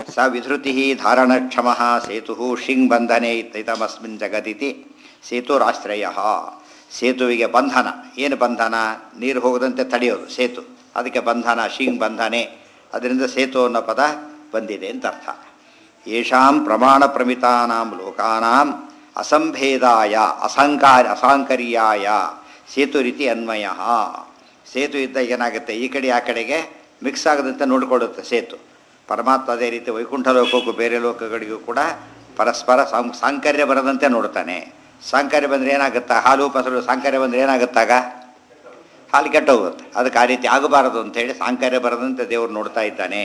ಸ ವಿಧೃತಿ ಧಾರಣಕ್ಷಮ ಸೇತು ಶಿಂಗ್ ಬಂಧನೆ ಇತ್ತೈತಮಸ್ಮಿನ್ ಜಗದಿತಿ ಸೇತುರಾಶ್ರಯ ಸೇತುವಿಗೆ ಬಂಧನ ಏನು ಬಂಧನ ನೀರು ಹೋಗದಂತೆ ತಡೆಯೋದು ಸೇತು ಅದಕ್ಕೆ ಬಂಧನ ಶಿಂಗ್ ಬಂಧನೆ ಅದರಿಂದ ಸೇತು ಅನ್ನೋ ಪದ ಬಂದಿದೆ ಅಂತ ಅರ್ಥ ಯೇಷಾಂ ಪ್ರಮಾಣ ಪ್ರಮಿತಾನಾಂ ಲೋಕಾನಾಂ ಅಸಂಭೇದಾಯ ಅಸಂಕಾರ ಅಸಾಂಕರ್ಯಾಯ ಸೇತು ರೀತಿ ಅನ್ವಯ ಸೇತು ಇದ್ದಾಗ ಏನಾಗುತ್ತೆ ಈ ಕಡೆ ಆ ಕಡೆಗೆ ಮಿಕ್ಸ್ ಆಗದಂತೆ ನೋಡಿಕೊಳ್ಳುತ್ತೆ ಸೇತು ಪರಮಾತ್ಮ ಅದೇ ರೀತಿ ವೈಕುಂಠ ಲೋಕಕ್ಕೂ ಬೇರೆ ಲೋಕಗಳಿಗೂ ಕೂಡ ಪರಸ್ಪರ ಸಾಂ ಸಾಂಕರ್ಯ ಬರದಂತೆ ನೋಡ್ತಾನೆ ಸಾಂಕರ್ಯ ಬಂದರೆ ಏನಾಗುತ್ತಾ ಹಾಲು ಪಸರು ಸಾಂಕರ್ಯ ಬಂದರೆ ಏನಾಗುತ್ತಾಗ ಹಾಲು ಕೆಟ್ಟೋಗುತ್ತೆ ಅದಕ್ಕೆ ಆ ರೀತಿ ಆಗಬಾರದು ಅಂತೇಳಿ ಸಾಂಕರ್ಯ ಬರದಂತೆ ದೇವರು ನೋಡ್ತಾ ಇದ್ದಾನೆ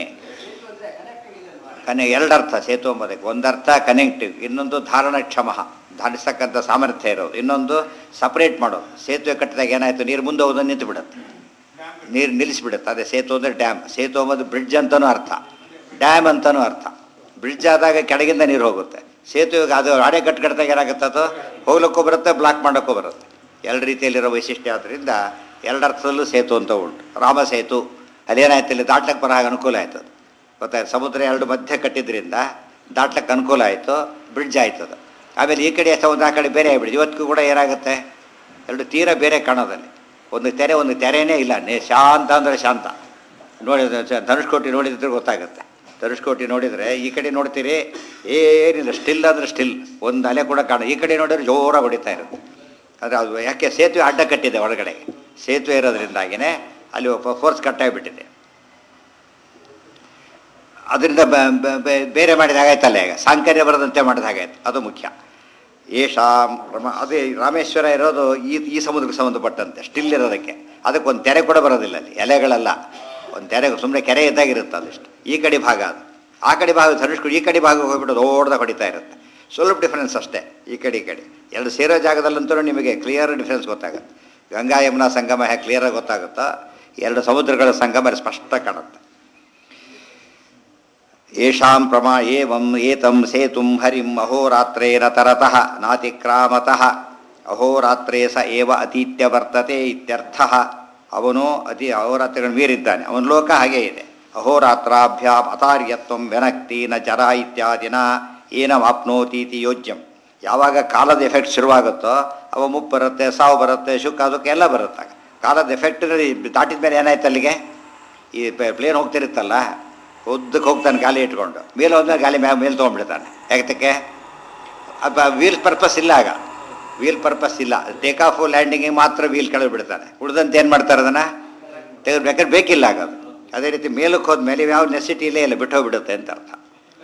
ಕನೆ ಎರಡರ್ಥ ಸೇತು ಎಂಬುದಕ್ಕೆ ಒಂದರ್ಥ ಕನೆಕ್ಟಿವ್ ಇನ್ನೊಂದು ಧಾರಣಕ್ಷಮ ಧಾರಿಸಕ್ಕಂಥ ಸಾಮರ್ಥ್ಯ ಇರೋದು ಇನ್ನೊಂದು ಸಪ್ರೇಟ್ ಮಾಡೋದು ಸೇತುವೆ ಕಟ್ಟಿದಾಗ ಏನಾಯಿತು ನೀರು ಮುಂದೆ ಹೋಗೋದು ನಿಂತು ಬಿಡುತ್ತೆ ನೀರು ನಿಲ್ಲಿಸ್ಬಿಡುತ್ತೆ ಅದೇ ಸೇತು ಅಂದರೆ ಡ್ಯಾಮ್ ಸೇತು ಎಂಬುದು ಬ್ರಿಡ್ಜ್ ಅಂತಲೂ ಅರ್ಥ ಡ್ಯಾಮ್ ಅಂತಲೂ ಅರ್ಥ ಬ್ರಿಡ್ಜ್ ಆದಾಗ ಕೆಳಗಿಂದ ನೀರು ಹೋಗುತ್ತೆ ಸೇತುವೆಗೆ ಅದು ಅಡೆ ಕಟ್ಟು ಕಟ್ಟಿದಾಗ ಏನಾಗುತ್ತೆ ಅದು ಹೋಗ್ಲಿಕ್ಕೂ ಬರುತ್ತೆ ಬ್ಲಾಕ್ ಮಾಡೋಕ್ಕೂ ಬರುತ್ತೆ ಎರಡು ರೀತಿಯಲ್ಲಿರೋ ವೈಶಿಷ್ಟ್ಯ ಆದ್ದರಿಂದ ಎರಡರ್ಥದಲ್ಲೂ ಸೇತು ಅಂತ ಉಂಟು ರಾಮ ಸೇತು ಅದೇನಾಯ್ತು ಇಲ್ಲಿ ದಾಟ್ಲಕ್ಕೆ ಬರೋ ಹಾಗೆ ಅನುಕೂಲ ಆಯ್ತು ಅದು ಗೊತ್ತಾಯ್ತು ಸಮುದ್ರ ಎರಡು ಮಧ್ಯೆ ಕಟ್ಟಿದ್ರಿಂದ ದಾಟ್ಲಕ್ಕೆ ಅನುಕೂಲ ಆಯಿತು ಬ್ರಿಡ್ಜ್ ಆಯ್ತು ಅದು ಆಮೇಲೆ ಈ ಕಡೆ ಸಮುದ್ರ ಆ ಕಡೆ ಬೇರೆ ಆಗ್ಬಿಡಿದೆ ಇವತ್ತಿಗೂ ಕೂಡ ಏನಾಗುತ್ತೆ ಎರಡು ತೀರ ಬೇರೆ ಕಾಣೋದಲ್ಲಿ ಒಂದು ತೆರೆ ಒಂದು ತೆರೆನೇ ಇಲ್ಲ ನೇ ಶಾಂತ ಅಂದರೆ ಶಾಂತ ನೋಡಿ ಧನುಷ್ಕೋಟಿ ನೋಡಿದ್ರೆ ಗೊತ್ತಾಗುತ್ತೆ ಧನುಷ್ಕೋಟಿ ನೋಡಿದರೆ ಈ ಕಡೆ ನೋಡ್ತೀರಿ ಏನಿಲ್ಲ ಸ್ಟಿಲ್ ಅಂದರೆ ಸ್ಟಿಲ್ ಒಂದು ಅಲೆ ಕೂಡ ಕಾಣ ಈ ಕಡೆ ನೋಡಿದ್ರೆ ಜೋರಾಗಿ ಹೊಡಿತಾ ಇರುತ್ತೆ ಆದರೆ ಅದು ಯಾಕೆ ಸೇತುವೆ ಅಡ್ಡ ಕಟ್ಟಿದೆ ಒಳಗಡೆ ಸೇತುವೆ ಇರೋದ್ರಿಂದಾಗಿಯೇ ಅಲ್ಲಿ ಫೋರ್ಸ್ ಕಟ್ಟಾಗಿಬಿಟ್ಟಿದೆ ಅದರಿಂದ ಬೇರೆ ಮಾಡಿದ ಹಾಗಾಯ್ತಲ್ಲ ಈಗ ಸಾಂಕರ್ಯ ಬರದಂತೆ ಮಾಡಿದ ಹಾಗಾಯ್ತು ಅದು ಮುಖ್ಯ ಏಷಾಂ ರಮ ಅದೇ ರಾಮೇಶ್ವರ ಇರೋದು ಈ ಈ ಸಮುದ್ರಕ್ಕೆ ಸಂಬಂಧಪಟ್ಟಂತೆ ಸ್ಟಿಲ್ ಇರೋದಕ್ಕೆ ಅದಕ್ಕೆ ಒಂದು ತೆರೆ ಕೂಡ ಬರೋದಿಲ್ಲ ಅಲ್ಲಿ ಎಲೆಗಳೆಲ್ಲ ಒಂದು ತೆರೆ ಸುಮ್ಮನೆ ಕೆರೆ ಇದ್ದಾಗಿರುತ್ತೆ ಅದಿಷ್ಟು ಈ ಕಡೆ ಭಾಗ ಅದು ಆ ಕಡೆ ಭಾಗ ಧನುಷ್ಕುಡಿ ಈ ಕಡೆ ಭಾಗ ಹೋಗ್ಬಿಟ್ಟು ದೊಡ್ಡದಾಗ ಹೊಡಿತಾ ಇರುತ್ತೆ ಸ್ವಲ್ಪ ಡಿಫ್ರೆನ್ಸ್ ಅಷ್ಟೇ ಈ ಕಡೆ ಈ ಕಡೆ ಎರಡು ಸೇರೋ ಜಾಗದಲ್ಲಂತೂ ನಿಮಗೆ ಕ್ಲಿಯರ್ ಡಿಫ್ರೆನ್ಸ್ ಗೊತ್ತಾಗುತ್ತೆ ಗಂಗಾ ಯಮುನಾ ಸಂಗಮ ಹೇಗೆ ಕ್ಲಿಯರಾಗಿ ಗೊತ್ತಾಗುತ್ತೋ ಎರಡು ಸಮುದ್ರಗಳ ಸಂಗಮ ಸ್ಪಷ್ಟ ಕಾಣುತ್ತೆ ಯೇಷಾಂ ಪ್ರಮಾ ಏವಂ ಏತಂ ಸೇತುಂ ಹರಿಂ ಅಹೋರಾತ್ರೇನ ತರತಃ ನಾತಿಕ್ರಾಮತಃ ಅಹೋರಾತ್ರೇ ಸ ಏವ ಅತೀತ್ಯ ವರ್ತತೆ ಇತ್ಯರ್ಥ ಅವನು ಅತಿ ಅಹೋರಾತ್ರಿಗಳನ್ನು ಮೀರಿದ್ದಾನೆ ಅವನ ಲೋಕ ಹಾಗೇ ಇದೆ ಅಹೋರಾತ್ರಾಭ್ಯಾಮ್ ಅತಾರ್ಯತ್ವಂ ವ್ಯನಕ್ತಿ ನ ಜರ ಇತ್ಯಾದಿನ ಏನವಾಪ್ನೋತೀತಿ ಯೋಜ್ಯಂ ಯಾವಾಗ ಕಾಲದ ಎಫೆಕ್ಟ್ ಶುರುವಾಗುತ್ತೋ ಅವ ಮುಪ್ಪು ಬರುತ್ತೆ ಸಾವು ಬರುತ್ತೆ ಶುಕ್ ಅದಕ್ಕೆ ಎಲ್ಲ ಬರುತ್ತೆ ಕಾಲದ ಎಫೆಕ್ಟ್ ದಾಟಿದ ಮೇಲೆ ಏನಾಯ್ತು ಅಲ್ಲಿಗೆ ಈ ಪ್ಲೇನ್ ಹೋಗ್ತಿರುತ್ತಲ್ಲ ಉದ್ದಕ್ಕೆ ಹೋಗ್ತಾನೆ ಗಾಲಿ ಇಟ್ಕೊಂಡು ಮೇಲೆ ಹೋದ್ಮೇಲೆ ಗಾಲಿ ಮ್ಯಾಗ ಮೇಲೆ ತೊಗೊಂಡ್ಬಿಡ್ತಾನೆ ಯಾಕೆ ಅದು ವೀಲ್ ಪರ್ಪಸ್ ಇಲ್ಲ ಆಗ ವೀಲ್ ಪರ್ಪಸ್ ಇಲ್ಲ ಟೇಕ್ ಆಫ್ ಲ್ಯಾಂಡಿಂಗಿಗೆ ಮಾತ್ರ ವೀಲ್ ಕೆಳಗೆ ಬಿಡ್ತಾನೆ ಉಳಿದಂತೆ ಏನು ಮಾಡ್ತಾರೆ ಅದನ್ನು ತೆಗೆದು ಬೇಕಾದ್ರೆ ಬೇಕಿಲ್ಲ ಆಗೋದು ಅದೇ ರೀತಿ ಮೇಲಕ್ಕೆ ಹೋದ್ಮೇಲೆ ಯಾವ ನೆಸಿಟಿ ಇಲ್ಲೇ ಇಲ್ಲ ಬಿಟ್ಟು ಹೋಗ್ಬಿಡುತ್ತೆ ಅಂತ ಅರ್ಥ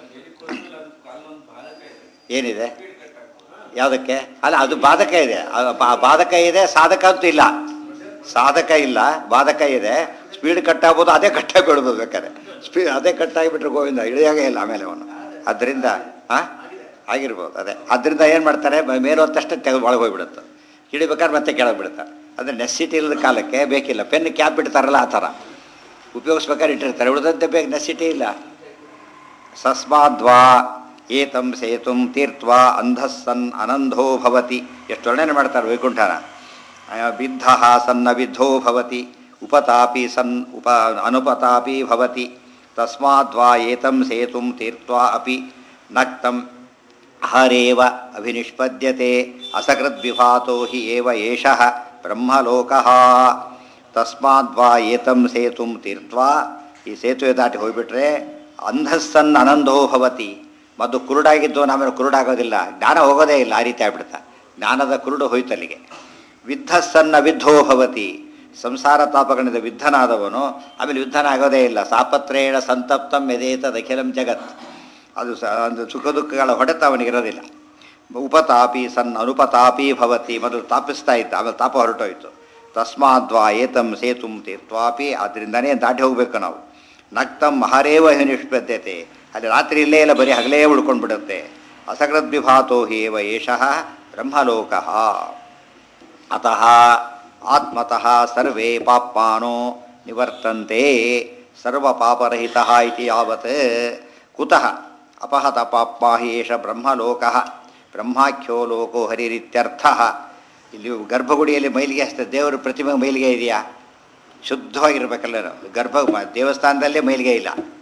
ಏನಿದೆ ಯಾವುದಕ್ಕೆ ಅಲ್ಲ ಅದು ಬಾಧಕ ಇದೆ ಅದು ಬಾ- ಬಾಧಕ ಇದೆ ಸಾಧಕ ಅಂತೂ ಇಲ್ಲ ಸಾಧಕ ಇಲ್ಲ ಬಾಧಕ ಇದೆ ಸ್ಪೀಡ್ ಕಟ್ಟಾಗ್ಬೋದು ಅದೇ ಕಟ್ಟಾಗಿ ಬಿಡ್ಬೋದು ಬೇಕಾದ್ರೆ ಸ್ಪೀಡ್ ಅದೇ ಕಟ್ಟಾಗಿಬಿಟ್ರೆ ಗೋವಿಂದ ಇಳಿಯಾಗೇ ಇಲ್ಲ ಆಮೇಲೆ ಅವನು ಅದರಿಂದ ಹಾಂ ಆಗಿರ್ಬೋದು ಅದೇ ಅದರಿಂದ ಏನು ಮಾಡ್ತಾರೆ ಮ- ಮೇಲೆ ಹೋದ ತಕ್ಷಣ ತೆಗೆದು ಒಳಗೆ ಹೋಗ್ಬಿಡುತ್ತೆ ಇಳಿಬೇಕಾದ್ರೆ ಮತ್ತೆ ಕೆಳಗೆ ಬಿಡ್ತಾರೆ ಅಂದರೆ ನೆಸಿಟಿ ಇಲ್ಲದ ಕಾಲಕ್ಕೆ ಬೇಕಿಲ್ಲ ಪೆನ್ ಕ್ಯಾಪ್ ಬಿಡ್ತಾರಲ್ಲ ಆ ಥರ ಉಪಯೋಗಿಸ್ಬೇಕಾದ್ರೆ ಇಟ್ಟಿರ್ತಾರೆ ಉಳಿದಂತೆ ಬೇಕು ನೆಸಿಟಿ ಇಲ್ಲ ಸಸ್ಮಾದ್ವಾ ಏತಂ ಸೇತುಂ ತೀರ್ತ್ವಾ ಅಂಧಸ್ಸನ್ ಅನಂಧೋ ಭವತಿ ಎಷ್ಟು ವರ್ಣನೆ ಮಾಡ್ತಾರೆ ವೈಕುಂಠನ ಬಿದ್ಧ ಸನ್ನ ಬಿದ್ಧೋ ಭವತಿ ಉಪತಾಪಿ ಸನ್ ಉಪ ಅನುಪತಾಪಿ ಭವತಿ ತಸ್ಮಾದ್ವಾ ಏತಂ ಸೇತುಂ ತೀರ್ತ್ವಾ ಅಪಿ ನಕ್ತಂ ಹರೇವ ಅಭಿನಿಷ್ಪದ್ಯತೆ ಅಸಕೃದ್ವಿಭಾತೋ ಹಿ ಏವ ಏಷಃ ಬ್ರಹ್ಮಲೋಕಃ ತಸ್ಮಾದ್ವಾ ಏತಂ ಸೇತುಂ ತೀರ್ತ್ವಾ ಈ ಸೇತುವೆ ದಾಟಿ ಹೋಗ್ಬಿಟ್ರೆ ಅಂಧಸ್ಸನ್ ಅನಂದೋ ಭವತಿ ಮತ್ತು ಕುರುಡಾಗಿದ್ದು ಆಮೇಲೆ ಕುರುಡಾಗೋದಿಲ್ಲ ಜ್ಞಾನ ಹೋಗೋದೇ ಇಲ್ಲ ಆ ರೀತಿ ಆಗ್ಬಿಡ್ತಾ ಜ್ಞಾನದ ಕುರುಡು ಹೋಯ್ತಲ್ಲಿಗೆ ವಿದ್ಧಸ್ಸನ್ನ ವಿದ್ಧೋ ಭವತಿ ಸಂಸಾರ ತಾಪಗಳಿಂದ ವಿದ್ಧನಾದವನು ಆಮೇಲೆ ವಿದ್ಧನಾಗೋದೇ ಇಲ್ಲ ಸಾಪತ್ರೇಣ ಸಂತಪ್ತಂ ಯದೇತದ್ ಅಖಿಲಂ ಜಗತ್ ಅದು ಸ ಒಂದು ಸುಖ ದುಃಖಗಳ ಹೊಡೆತ ಅವನಿಗಿರೋದಿಲ್ಲ ಉಪತಾಪಿ ಸನ್ ಅನುಪತಾಪಿ ಭವತಿ ಮೊದಲು ತಾಪಿಸ್ತಾ ಇದ್ದ ಆಮೇಲೆ ತಾಪ ಹೊರಟೋಯ್ತು ತಸ್ಮಾದ್ವಾ ಏತಂ ಸೇತುಂ ತೀರ್ತ್ವಾಪಿ ಅದರಿಂದನೇ ದಾಟಿ ಹೋಗ್ಬೇಕು ನಾವು ನಕ್ತಂ ಮಹಾರೇವ ನಿಷ್ಪದ್ಯತೆ ಅಲ್ಲಿ ರಾತ್ರಿ ಇಲ್ಲೇ ಇಲ್ಲ ಬರೀ ಹಗಲೇ ಉಳ್ಕೊಂಡು ಬಿಡುತ್ತೆ ಅಸಕೃದ್ವಿಭಾತೋ ಹೇವ ಏಷಃ ಬ್ರಹ್ಮಲೋಕಃ ಅತಃ ಆತ್ಮತಃ ಸರ್ವೇ ಪಾಪ್ಮಾನೋ ನಿವರ್ತಂತೆ ಸರ್ವಪಾಪರಹಿತಃ ಇತಿ ಯಾವತ್ ಕುತಃ ಅಪಹತ ಪಾಪ್ಮಾ ಹಿ ಏಷ ಬ್ರಹ್ಮಲೋಕಃ ಬ್ರಹ್ಮಾಖ್ಯೋ ಲೋಕೋ ಹರಿರಿತ್ಯರ್ಥಃ ಇಲ್ಲಿ ಗರ್ಭಗುಡಿಯಲ್ಲಿ ಮೈಲಿಗೆ ಹಚ್ತದೆ ದೇವರ ಪ್ರತಿಮೆ ಮೈಲಿಗೆ ಇದೆಯಾ ಶುದ್ಧವಾಗಿರ್ಬೇಕಲ್ಲ ನಾವು ಗರ್ಭ ಮ- ದೇವಸ್ಥಾನದಲ್ಲೇ ಮೈಲಿಗೆ ಇಲ್ಲ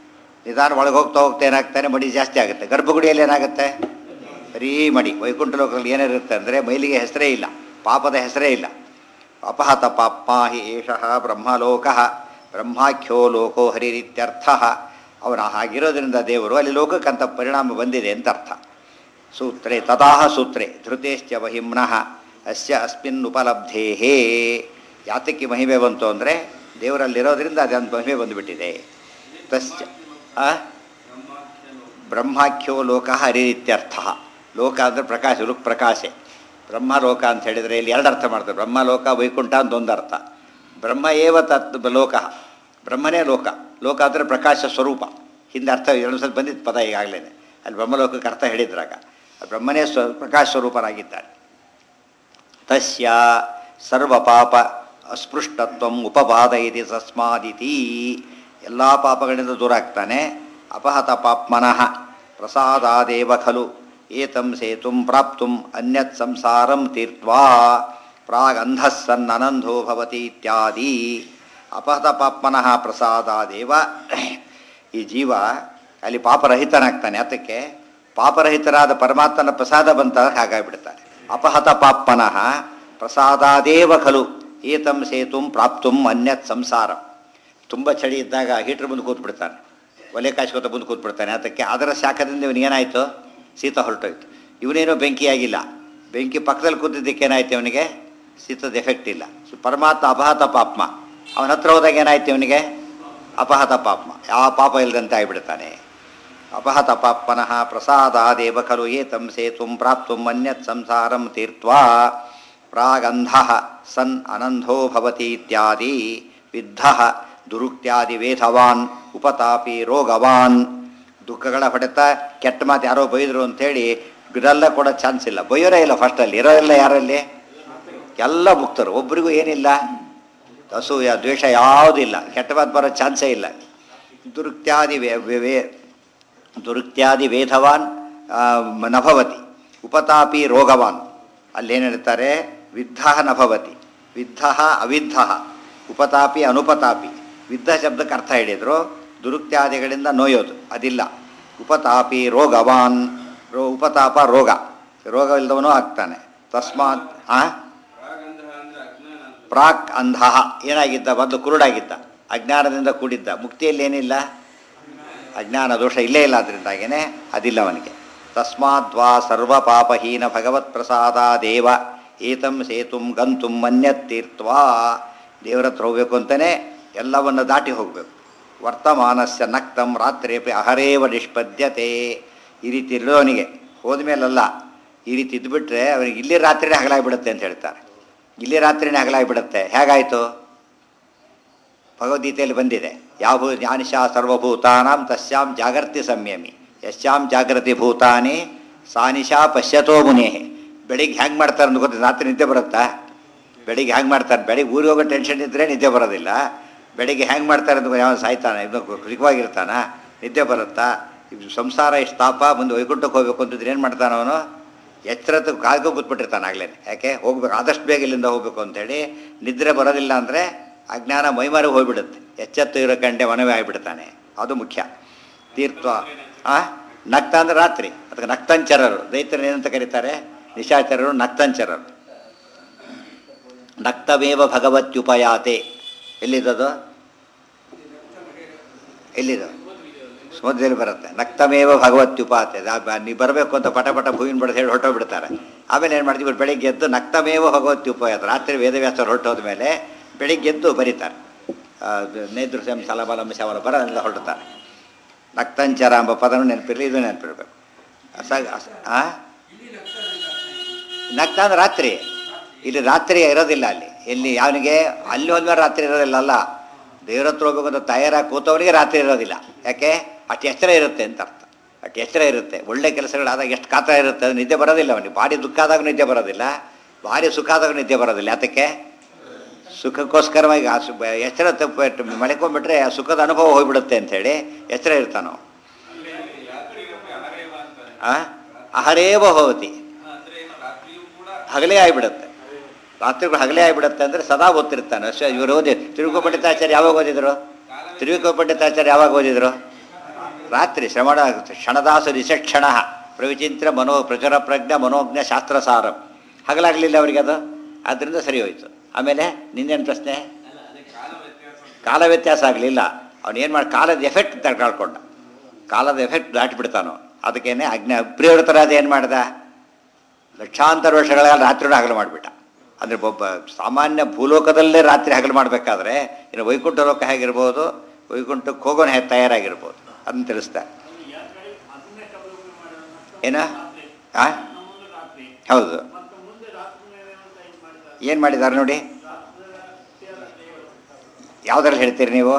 ನಿಧಾನ ಒಳಗೆ ಹೋಗ್ತಾ ಹೋಗ್ತಾ ಏನಾಗ್ತಾನೆ ಮಡಿ ಜಾಸ್ತಿ ಆಗುತ್ತೆ ಗರ್ಭಗುಡಿಯಲ್ಲಿ ಏನಾಗುತ್ತೆ ಬರೀ ಮಡಿ ವೈಕುಂಠ ಲೋಕದಲ್ಲಿ ಏನಿರುತ್ತೆ ಅಂದರೆ ಮೈಲಿಗೆ ಹೆಸರೇ ಇಲ್ಲ ಪಾಪದ ಹೆಸರೇ ಇಲ್ಲ ಅಪಹತ ಪಾಪ ಹಿ ಏಷಃ ಬ್ರಹ್ಮಲೋಕ ಬ್ರಹ್ಮಾಖ್ಯೋ ಲೋಕೋ ಹರಿರಿತ್ಯರ್ಥ ಅವನ ಹಾಗಿರೋದ್ರಿಂದ ದೇವರು ಅಲ್ಲಿ ಲೋಕಕ್ಕಂತ ಪರಿಣಾಮ ಬಂದಿದೆ ಅಂತ ಅರ್ಥ ಸೂತ್ರೆ ತದಾಹ ಸೂತ್ರೆ ಧೃತೇಶ್ಚ ಮಹಿಮ್ನಃ ಅಸ್ಯ ಅಸ್ಮಿನ್ ಉಪಲಬ್ಧೇಹೇ ಯಾತಕ್ಕೆ ಮಹಿಮೆ ಬಂತು ಅಂದರೆ ದೇವರಲ್ಲಿರೋದ್ರಿಂದ ಅದೊಂದು ಮಹಿಮೆ ಬಂದುಬಿಟ್ಟಿದೆ ತಸ್ಯ ಆ? ಬ್ರಹ್ಮಾಖ್ಯೋ ಲೋಕ ಹರಿರಿತ್ಯರ್ಥ ಲೋಕ ಅಂದರೆ ಪ್ರಕಾಶ ಲುಕ್ ಪ್ರಕಾಶೆ ಬ್ರಹ್ಮಲೋಕ ಅಂತ ಹೇಳಿದರೆ ಇಲ್ಲಿ ಎರಡು ಅರ್ಥ ಮಾಡ್ತಾರೆ ಬ್ರಹ್ಮಲೋಕ ವೈಕುಂಠ ಅಂತ ಒಂದು ಅರ್ಥ ಬ್ರಹ್ಮ ಏವ ತತ್ ಲೋಕ ಬ್ರಹ್ಮನೇ ಲೋಕ ಲೋಕ ಅಂದರೆ ಪ್ರಕಾಶ ಸ್ವರೂಪ ಹಿಂದೆ ಅರ್ಥ ಎರಡು ಸಲ ಬಂದಿತ್ತು ಪದ ಈಗಾಗಲೇ ಅಲ್ಲಿ ಬ್ರಹ್ಮಲೋಕಕ್ಕೆ ಅರ್ಥ ಹೇಳಿದ್ರಾಗ ಬ್ರಹ್ಮನೇ ಸ್ವ ಪ್ರಕಾಶ ಸ್ವರೂಪನಾಗಿದ್ದಾನೆ ತಸ್ಯ ಸರ್ವಪಾಪ ಅಸ್ಪೃಷ್ಟತ್ವ ಉಪಪಾದಯತಿ ತಸ್ಮಾದಿತಿ ಎಲ್ಲ ಪಾಪಗಳಿಂದ ದೂರ ಆಗ್ತಾನೆ ಅಪಹತ ಪಾಪ್ಮನಃ ಪ್ರಸಾದಾದೇವ ಖಲು ಏತಂ ಸೇತುಂ ಪ್ರಾಪ್ತುಂ ಅನ್ಯತ್ ಸಂಸಾರಂ ತೀರ್ತ್ವಾ ಪ್ರಾಗಂಧಃ ಸನ್ನನಂದೋ ಭವತಿ ಇತ್ಯಾದಿ ಅಪಹತ ಪಾಪ್ಮನಃ ಪ್ರಸಾದಾದೇವ ಈ ಜೀವ ಅಲ್ಲಿ ಪಾಪರಹಿತನಾಗ್ತಾನೆ ಅದಕ್ಕೆ ಪಾಪರಹಿತರಾದ ಪರಮಾತ್ಮನ ಪ್ರಸಾದ ಬಂತಾಗ ಹಾಗಾಗಿಬಿಡ್ತಾರೆ ಅಪಹತ ಪಾಪ್ಮನಃ ಪ್ರಸಾದಾದೇವ ಖಲು ಏತಂ ಸೇತುಂ ಪ್ರಾಪ್ತುಂ ಅನ್ಯತ್ ಸಂಸಾರ ತುಂಬ ಚಳಿ ಇದ್ದಾಗ ಹೀಟ್ರ್ ಮುಂದೆ ಕೂತ್ಬಿಡ್ತಾನೆ ಒಲೆ ಕಾಯ್ಸ್ಕೊತ ಮುಂದೆ ಕೂತ್ಬಿಡ್ತಾನೆ ಅದಕ್ಕೆ ಅದರ ಶಾಖದಿಂದ ಇವನಿಗೇನಾಯಿತು ಶೀತ ಹೊರಟೋಯ್ತು ಇವನೇನೋ ಬೆಂಕಿ ಆಗಿಲ್ಲ ಬೆಂಕಿ ಪಕ್ಕದಲ್ಲಿ ಕೂತಿದ್ದಕ್ಕೆ ಏನಾಯ್ತು ಅವನಿಗೆ ಶೀತದ ಎಫೆಕ್ಟ್ ಇಲ್ಲ ಸೊ ಪರಮಾತ್ಮ ಅಪಹತ ಪಾಪ್ಮ ಅವನ ಹತ್ರ ಹೋದಾಗ ಏನಾಯ್ತು ಇವನಿಗೆ ಅಪಹತ ಪಾಪ್ಮ ಯಾವ ಪಾಪ ಇಲ್ಲದಂತೆ ಆಗಿಬಿಡ್ತಾನೆ ಅಪಹತ ಪಾಪ್ಮನಃ ಪ್ರಸಾದಾದೇವ ಖಲು ಏತಂ ಸೇತುಂ ಪ್ರಾಪ್ತುಂ ಅನ್ಯತ್ ಸಂಸಾರಂ ತೀರ್ತ್ವಾ ಪ್ರಾಗಂಧ ಸನ್ ಅನಂಧೋ ಭವತಿ ಇತ್ಯಾದಿ ವಿದ್ಧ ದುರುಕ್ತ್ಯಾದಿ ವೇಧವಾನ್ ಉಪತಾಪಿ ರೋಗವಾನ್ ದುಃಖಗಳ ಹೊಡೆತ ಕೆಟ್ಟ ಮಾತು ಯಾರೋ ಬೈದರು ಅಂಥೇಳಿ ಇದೆಲ್ಲ ಕೊಡೋ ಚಾನ್ಸ್ ಇಲ್ಲ ಬೈಯೋರೇ ಇಲ್ಲ ಫಸ್ಟಲ್ಲಿ ಇರೋರೆಲ್ಲ ಯಾರಲ್ಲಿ ಎಲ್ಲ ಮುಕ್ತರು ಒಬ್ರಿಗೂ ಏನಿಲ್ಲ ಅಸೂಯ ದ್ವೇಷ ಯಾವುದಿಲ್ಲ ಕೆಟ್ಟ ಮಾತು ಬರೋ ಚಾನ್ಸೇ ಇಲ್ಲ ದುರುಕ್ತ್ಯಾದಿ ವೇ ವೇ- ವೇ ದುರುಕ್ತ್ಯಾದಿ ವೇಧವಾನ್ ಆ, ನಭವತಿ ಉಪತಾಪಿ ರೋಗವಾನ್ ಅಲ್ಲೇನು ಹೇಳ್ತಾರೆ ವಿದ್ಧ ನಭವತಿ ವಿದ್ಧ ಅವಿದ್ಧ ಉಪತಾಪಿ ಅನುಪತಾಪಿ ವಿದ್ಧ ಶಬ್ದಕ್ಕೆ ಅರ್ಥ ಹೇಳಿದರು ದುರುಕ್ತ್ಯಾದಿಗಳಿಂದ ನೋಯೋದು ಅದಿಲ್ಲ ಉಪತಾಪಿ ರೋಗವಾನ್ ರೋ ಉಪತಾಪ ರೋಗ ರೋಗ ಇಲ್ಲದವನೂ ಆಗ್ತಾನೆ ತಸ್ಮಾತ್ ಆ ಪ್ರಾಕ್ ಅಂಧ ಏನಾಗಿದ್ದ ಮೊದಲು ಕುರುಡಾಗಿದ್ದ ಅಜ್ಞಾನದಿಂದ ಕೂಡಿದ್ದ ಮುಕ್ತಿಯಲ್ಲಿ ಏನಿಲ್ಲ ಅಜ್ಞಾನ ದೋಷ ಇಲ್ಲೇ ಇಲ್ಲ ಅದರಿಂದಾಗೇನೆ ಅದಿಲ್ಲ ಅವನಿಗೆ ತಸ್ಮಾದ್ವಾ ಸರ್ವ ಪಾಪಹೀನ ಭಗವತ್ ಪ್ರಸಾದ ದೇವ ಏತಂ ಸೇತುಂ ಗಂತುಂ ಮನ್ಯತ್ತೀರ್ತ್ವಾ ದೇವರ ಹತ್ರ ಹೋಗ್ಬೇಕು ಅಂತಲೇ ಎಲ್ಲವನ್ನು ದಾಟಿ ಹೋಗಬೇಕು ವರ್ತಮಾನಸ್ಯ ನಕ್ತಂ ರಾತ್ರಿಯಪಿ ಅಹರೇವ ನಿಷ್ಪದ್ಯತೆ ಈ ರೀತಿ ಇರೋವನಿಗೆ ಹೋದ್ಮೇಲಲ್ಲ ಈ ರೀತಿ ಇದ್ಬಿಟ್ರೆ ಅವನಿಗೆ ಇಲ್ಲಿ ರಾತ್ರಿನೇ ಹಗಲಾಗ್ಬಿಡುತ್ತೆ ಅಂತ ಹೇಳ್ತಾರೆ ಇಲ್ಲಿ ರಾತ್ರಿನೇ ಹಗಲಾಗ್ಬಿಡುತ್ತೆ ಹೇಗಾಯಿತು ಭಗವದ್ಗೀತೆಯಲ್ಲಿ ಬಂದಿದೆ ಯಾವ ಜ್ಞಾನಿಶ ಸರ್ವಭೂತಾನಾಂ ತಸ್ಯಾಂ ಜಾಗರ್ತಿ ಸಂಯಮಿ ಯಶ್ಯಾಂ ಜಾಗೃತಿ ಭೂತಾನಿ ಸಾನಿಶಾ ಪಶ್ಯತೋ ಮುನೇ ಬೆಳಿಗ್ಗೆ ಹೆಂಗೆ ಮಾಡ್ತಾರೆ ಅಂತ ಗೊತ್ತಿಲ್ಲ ರಾತ್ರಿ ನಿದ್ದೆ ಬರುತ್ತಾ ಬೆಳಿಗ್ಗೆ ಹೆಂಗೆ ಮಾಡ್ತಾರೆ ಬೆಳಿಗ್ಗೆ ಊರಿಗೆ ಹೋಗೋ ಟೆನ್ಷನ್ ಇದ್ದರೆ ನಿದ್ದೆ ಬರೋದಿಲ್ಲ ಬೆಳಿಗ್ಗೆ ಹೆಂಗೆ ಮಾಡ್ತಾರೆ ಅಂತ ಯಾವ ಸಾಯ್ತಾನೆ ಇದು ಸುಖವಾಗಿರ್ತಾನ ನಿದ್ದೆ ಬರುತ್ತಾ ಇದು ಸಂಸಾರ ಇಷ್ಟು ತಾಪ ಮುಂದೆ ವೈಕುಂಠಕ್ಕೆ ಹೋಗ್ಬೇಕು ಅಂತಿದ್ರೆ ಏನು ಮಾಡ್ತಾನೆ ಅವನು ಎಚ್ಚರತ್ತು ಕಾಯ್ಕೊ ಕೂತ್ಬಿಟ್ಟಿರ್ತಾನೆ ಆಗ್ಲೇ ಯಾಕೆ ಹೋಗ್ಬೇಕು ಆದಷ್ಟು ಬೇಗ ಇಲ್ಲಿಂದ ಹೋಗ್ಬೇಕು ಅಂತೇಳಿ ನಿದ್ರೆ ಬರೋದಿಲ್ಲ ಅಂದರೆ ಅಜ್ಞಾನ ಮೈಮಾರಿಗೆ ಹೋಗ್ಬಿಡುತ್ತೆ ಎಚ್ಚೆತ್ತು ಇರೋ ಕಂಡೆ ಮನವಿ ಆಗಿಬಿಡ್ತಾನೆ ಅದು ಮುಖ್ಯ ತೀರ್ಥ ಆ ನಕ್ತ ಅಂದ್ರೆ ರಾತ್ರಿ ಅದಕ್ಕೆ ನಕ್ತಂಚರರು ದೈತ್ಯರು ಏನಂತ ಕರೀತಾರೆ ನಿಶಾಚರರು ನಕ್ತಂಚರರು ನಕ್ತಮೇವ ಭಗವತ್ಯುಪಯಾತೆ ಎಲ್ಲಿದ್ದದು ಎಲ್ಲಿದು ಸಮುದ್ರದಲ್ಲಿ ಬರುತ್ತೆ ನಕ್ತಮೇವ ಭಗವತ್ಯುಪಾತೆ ನೀವು ಬರಬೇಕು ಅಂತ ಪಟ ಪಟ ಭೂಮಿನ ಬಡ್ದು ಹೇಳಿ ಹೊರಟೋಗ್ಬಿಡ್ತಾರೆ ಆಮೇಲೆ ಏನು ಮಾಡ್ತೀವಿ ಇವ್ರು ಬೆಳಿಗ್ಗೆ ಎದ್ದು ನಕ್ತಮೇವ ಭಗವತ್ಯುಪಯಾತ ರಾತ್ರಿ ವೇದವ್ಯಾಸರು ಹೊರಟೋದ ಮೇಲೆ ಬೆಳಿಗ್ಗೆ ಎದ್ದು ಬರೀತಾರೆ ನೇದ್ರು ಸಂ ಸಲಬಲಂ ಶವಲ ಬರ ಎಲ್ಲ ಹೊರಡ್ತಾರೆ ನಕ್ತಂಚರ ಎಂಬ ಪದನು ನೆನಪಿರಲಿ ಇದು ನೆನಪಿರ್ಬೇಕು ಅಸ ಅಸ- ಆ ನಕ್ತ ಅಂದ್ರೆ ರಾತ್ರಿ ಇಲ್ಲಿ ರಾತ್ರಿ ಇರೋದಿಲ್ಲ ಅಲ್ಲಿ ಎಲ್ಲಿ ಅವನಿಗೆ ಅಲ್ಲಿ ಹೋದ್ಮೇಲೆ ರಾತ್ರಿ ಇರೋದಿಲ್ಲ ಅಲ್ಲ ದೇವ್ರ ಹತ್ರ ಹೋಗ್ಬೇಕು ಅಂತ ತಯಾರಾಗಿ ಕೂತವನಿಗೆ ರಾತ್ರಿ ಇರೋದಿಲ್ಲ ಯಾಕೆ ಅಷ್ಟು ಎಚ್ಚರ ಇರುತ್ತೆ ಅಂತ ಅರ್ಥ ಅಷ್ಟು ಎಚ್ಚರ ಇರುತ್ತೆ ಒಳ್ಳೆ ಕೆಲಸಗಳಾದಾಗ ಎಷ್ಟು ಕಾತರ ಇರುತ್ತೆ ಅದು ನಿದ್ದೆ ಬರೋದಿಲ್ಲ ಅವನಿಗೆ ಭಾರಿ ದುಃಖ ಆದಾಗ ನಿದ್ದೆ ಬರೋದಿಲ್ಲ ಭಾರಿ ಸುಖ ಆದಾಗ ನಿದ್ದೆ ಬರೋದಿಲ್ಲ ಯಾತಕ್ಕೆ ಸುಖಕ್ಕೋಸ್ಕರವಾಗಿ ಆ ಸು ಬ- ಎಚ್ಚರ ತಪ್ಪಿಟ್ಟು ಮಲ್ಕೊಂಡ್ಬಿಟ್ರೆ ಆ ಸುಖದ ಅನುಭವ ಹೋಗ್ಬಿಡುತ್ತೆ ಅಂಥೇಳಿ ಎಚ್ಚರ ಇರ್ತಾನೋ ಆ ಅಹರೇವ ಹೋತಿ ಹಗಲೇ ಆಗಿಬಿಡುತ್ತೆ ರಾತ್ರಿಗಳು ಹಗಲೇ ಆಗಿಬಿಡುತ್ತೆ ಅಂದರೆ ಸದಾ ಓದ್ತಿರ್ತಾನೆ ಅಷ್ಟೇ ಇವರು ಓದಿ ತಿರುಗು ಪಂಡಿತಾಚಾರ್ಯ ಯಾವಾಗ ಓದಿದ್ರು ತಿರುಗು ಪಂಡಿತಾಚಾರ್ಯ ಯಾವಾಗ ಓದಿದ್ರು ರಾತ್ರಿ ಶ್ರವಣ ಕ್ಷಣದಾಸು ನಿಸಕ್ಷಣ ಪ್ರವಿಚಿಂತ್ರ ಮನೋ ಪ್ರಚುರ ಪ್ರಜ್ಞ ಮನೋಜ್ಞ ಶಾಸ್ತ್ರಸಾರಂ ಹಗಲಾಗಲಿಲ್ಲ ಅವರಿಗೆ ಅದು ಆದ್ದರಿಂದ ಸರಿ ಹೋಯಿತು ಆಮೇಲೆ ನಿನ್ನೇನು ಪ್ರಶ್ನೆ ಕಾಲ ವ್ಯತ್ಯಾಸ ಆಗಲಿಲ್ಲ ಅವನೇನು ಮಾಡಿ ಕಾಲದ ಎಫೆಕ್ಟ್ ತಡ್ಕೊಳ್ಕೊಂಡ ಕಾಲದ ಎಫೆಕ್ಟ್ ದಾಟಿಬಿಡ್ತಾನೋ ಅದಕ್ಕೇನೆ ಅಜ್ಞ ಪ್ರಿಯವೃತರಾದ ಏನು ಮಾಡ್ದ ಲಕ್ಷಾಂತರ ವರ್ಷಗಳ ರಾತ್ರಿ ಹಗಲು ಮಾಡಿಬಿಟ್ಟ ಅಂದರೆ ಒಬ್ಬ ಸಾಮಾನ್ಯ ಭೂಲೋಕದಲ್ಲೇ ರಾತ್ರಿ ಹಗಲು ಮಾಡಬೇಕಾದ್ರೆ ಇನ್ನು ವೈಕುಂಠ ಲೋಕ ಹೇಗಿರ್ಬೋದು ವೈಕುಂಠಕ್ಕೆ ಹೋಗೋಣ ಹೇಗೆ ತಯಾರಾಗಿರ್ಬೋದು ಅದನ್ನು ತಿಳಿಸ್ತಾರೆ ಏನ ಆ? ಹೌದು ಏನು ಮಾಡಿದ್ದಾರೆ ನೋಡಿ ಯಾವುದ್ರಲ್ಲಿ ಹೇಳ್ತೀರಿ ನೀವು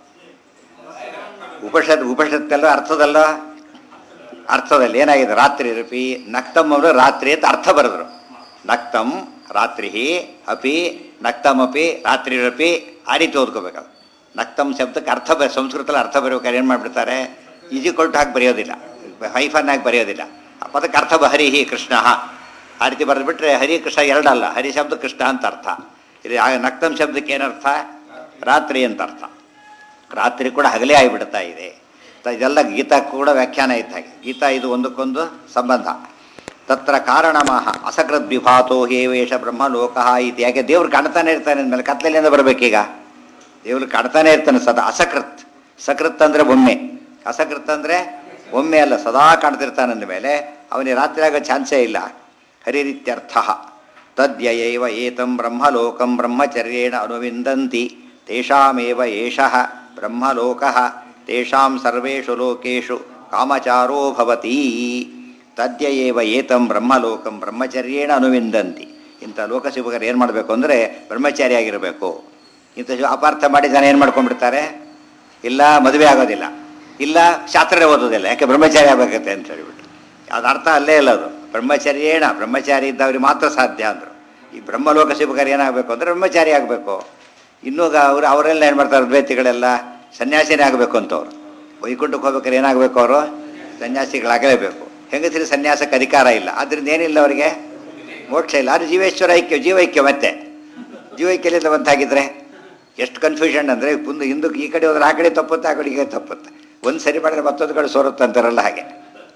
ಉಪನಿಷತ್ ಉಪನಿಷತ್ತಲ್ಲ ಅರ್ಥದಲ್ಲ ಅರ್ಥದಲ್ಲಿ ಏನಾಗಿದೆ ರಾತ್ರಿ ರೂಪಿ ನಕ್ತಮ್ ಅವರು ರಾತ್ರಿ ಅಂತ ಅರ್ಥ ಬರೆದ್ರು ನಕ್ತಂ ರಾತ್ರಿ ಅಪಿ ನಕ್ತಮಪಿ ರಾತ್ರಿ ರಪಿ ಆ ರೀತಿ ಓದ್ಕೋಬೇಕದು ನಕ್ತಂ ಶಬ್ದಕ್ಕೆ ಅರ್ಥ ಬ ಸಂಸ್ಕೃತದಲ್ಲಿ ಅರ್ಥ ಬರೀಬೇಕಾದ್ರೆ ಏನು ಮಾಡಿಬಿಡ್ತಾರೆ ಈಜಿ ಕೊಟ್ಟು ಹಾಕಿ ಬರೆಯೋದಿಲ್ಲ ಹೈಫನ್ ಆಗಿ ಬರೆಯೋದಿಲ್ಲ ಆ ಪದಕ್ಕೆ ಅರ್ಥ ಬ ಹರಿ ಕೃಷ್ಣ ಆ ರೀತಿ ಬರೆದ್ಬಿಟ್ರೆ ಹರಿ ಕೃಷ್ಣ ಎರಡಲ್ಲ ಹರಿ ಶಬ್ದ ಕೃಷ್ಣ ಅಂತ ಅರ್ಥ ಇಲ್ಲಿ ಆ ನಕ್ತಂ ಶಬ್ದಕ್ಕೆ ಏನರ್ಥ ರಾತ್ರಿ ಅಂತ ಅರ್ಥ ರಾತ್ರಿ ಕೂಡ ಹಗಲೇ ಆಗಿಬಿಡ್ತಾ ಇದೆ ತ- ಇದೆಲ್ಲ ಗೀತಾ ಕೂಡ ವ್ಯಾಖ್ಯಾನ ಇದ್ದ ಹಾಗೆ ಗೀತಾ ಇದು ಒಂದಕ್ಕೊಂದು ಸಂಬಂಧ ತತ್ರ ಕಾರಣಮಃ ಅಸಕೃತ್ ವಿಭಾತೋ ಹೇ ವೇಷ ಬ್ರಹ್ಮ ಲೋಕಃ ಇತಿ ಯಾಕೆ ದೇವ್ರು ಕಾಣ್ತಾನೆ ಇರ್ತಾನೆ ಅಂದಮೇಲೆ ಕತ್ಲೆಯಿಂದ ಬರಬೇಕೀಗ ದೇವ್ರು ಕಾಣ್ತಾನೆ ಇರ್ತಾನೆ ಸದಾ ಅಸಕೃತ್ ಸಕೃತ್ ಅಂದರೆ ಒಮ್ಮೆ ಅಸಕೃತ್ ಅಂದರೆ ಒಮ್ಮೆ ಅಲ್ಲ ಸದಾ ಕಾಣ್ತಿರ್ತಾನೆ ಅಂದಮೇಲೆ ಅವನಿಗೆ ರಾತ್ರಿ ಆಗೋ ಚಾನ್ಸೇ ಇಲ್ಲ ಹರಿರಿತ್ಯರ್ಥ ತದ್ಯಯೈವ ಏತಂ ಬ್ರಹ್ಮಲೋಕಂ ಬ್ರಹ್ಮಚರ್ಯೇಣ ಅನುವಿಂದಂತಿ ತೇಷಾಮೇವ ಏಷಃ ಬ್ರಹ್ಮಲೋಕಃ ತೇಷಾಂ ಸರ್ವೇಷು ಲೋಕೇಶು ಕಾಮಚಾರೋ ಭವತಿ ತದ್ಯಯೇವ ಏತಂ ಬ್ರಹ್ಮಲೋಕಂ ಬ್ರಹ್ಮಚರ್ಯೇಣ ಅನುವಿಂದಂತಿ ಇಂಥ ಲೋಕಶಿವಕರು ಏನು ಮಾಡಬೇಕು ಅಂದರೆ ಬ್ರಹ್ಮಚಾರಿ ಆಗಿರಬೇಕು ಇಂಥ ಶಿವ ಅಪಾರ್ಥ ಮಾಡಿ ಜನ ಏನು ಮಾಡ್ಕೊಂಡ್ಬಿಡ್ತಾರೆ ಇಲ್ಲ ಮದುವೆ ಆಗೋದಿಲ್ಲ ಇಲ್ಲ ಶಾಸ್ತ್ರನೇ ಓದೋದಿಲ್ಲ ಯಾಕೆ ಬ್ರಹ್ಮಚಾರಿ ಆಗಬೇಕತ್ತೆ ಅಂತ ಹೇಳಿಬಿಟ್ಟು ಅದು ಅರ್ಥ ಅಲ್ಲೇ ಇಲ್ಲ ಅದು ಬ್ರಹ್ಮಚರ್ಯೇಣ ಬ್ರಹ್ಮಚಾರಿ ಇದ್ದವ್ರಿಗೆ ಮಾತ್ರ ಸಾಧ್ಯ ಅಂದರು ಈ ಬ್ರಹ್ಮಲೋಕ ಶಿವಕರು ಏನಾಗಬೇಕು ಅಂದರೆ ಬ್ರಹ್ಮಚಾರಿ ಆಗಬೇಕು ಇನ್ನೂ ಗ- ಅವರು ಅವರೆಲ್ಲ ಏನು ಮಾಡ್ತಾರೆ ದ್ವೈತಿಗಳೆಲ್ಲ ಸನ್ಯಾಸಿನೇ ಆಗಬೇಕು ಅಂತವ್ರು ವೈಕುಂಠಕ್ಕೆ ಹೋಗ್ಬೇಕಾದ್ರೆ ಏನಾಗಬೇಕು ಅವರು ಸನ್ಯಾಸಿಗಳಾಗಲೇಬೇಕು ಹೆಂಗಸರಿ ಸನ್ಯಾಸಕ್ಕೆ ಅಧಿಕಾರ ಇಲ್ಲ ಆದ್ದರಿಂದ ಏನಿಲ್ಲ ಅವರಿಗೆ ಮೋಕ್ಷ ಇಲ್ಲ ಅದು ಜೀವೇಶ್ವರ ಐಕ್ಯ ಜೀವೈಕ್ಯ ಮತ್ತೆ ಜೀವೈಕ್ಯಲಿಂದ ಬಂತಾಗಿದ್ರೆ ಎಷ್ಟು ಕನ್ಫ್ಯೂಷನ್ ಅಂದರೆ ಮುಂದೆ ಹಿಂದಕ್ಕೆ ಈ ಕಡೆ ಹೋದ್ರೆ ಆ ಕಡೆ ತಪ್ಪುತ್ತೆ ಆ ಕಡೆ ಈ ಕಡೆ ತಪ್ಪುತ್ತೆ ಒಂದು ಸರಿ ಮಾಡಿದ್ರೆ ಮತ್ತೊಂದು ಕಡೆ ಸೋರುತ್ತೆ ಅಂತಾರಲ್ಲ ಹಾಗೆ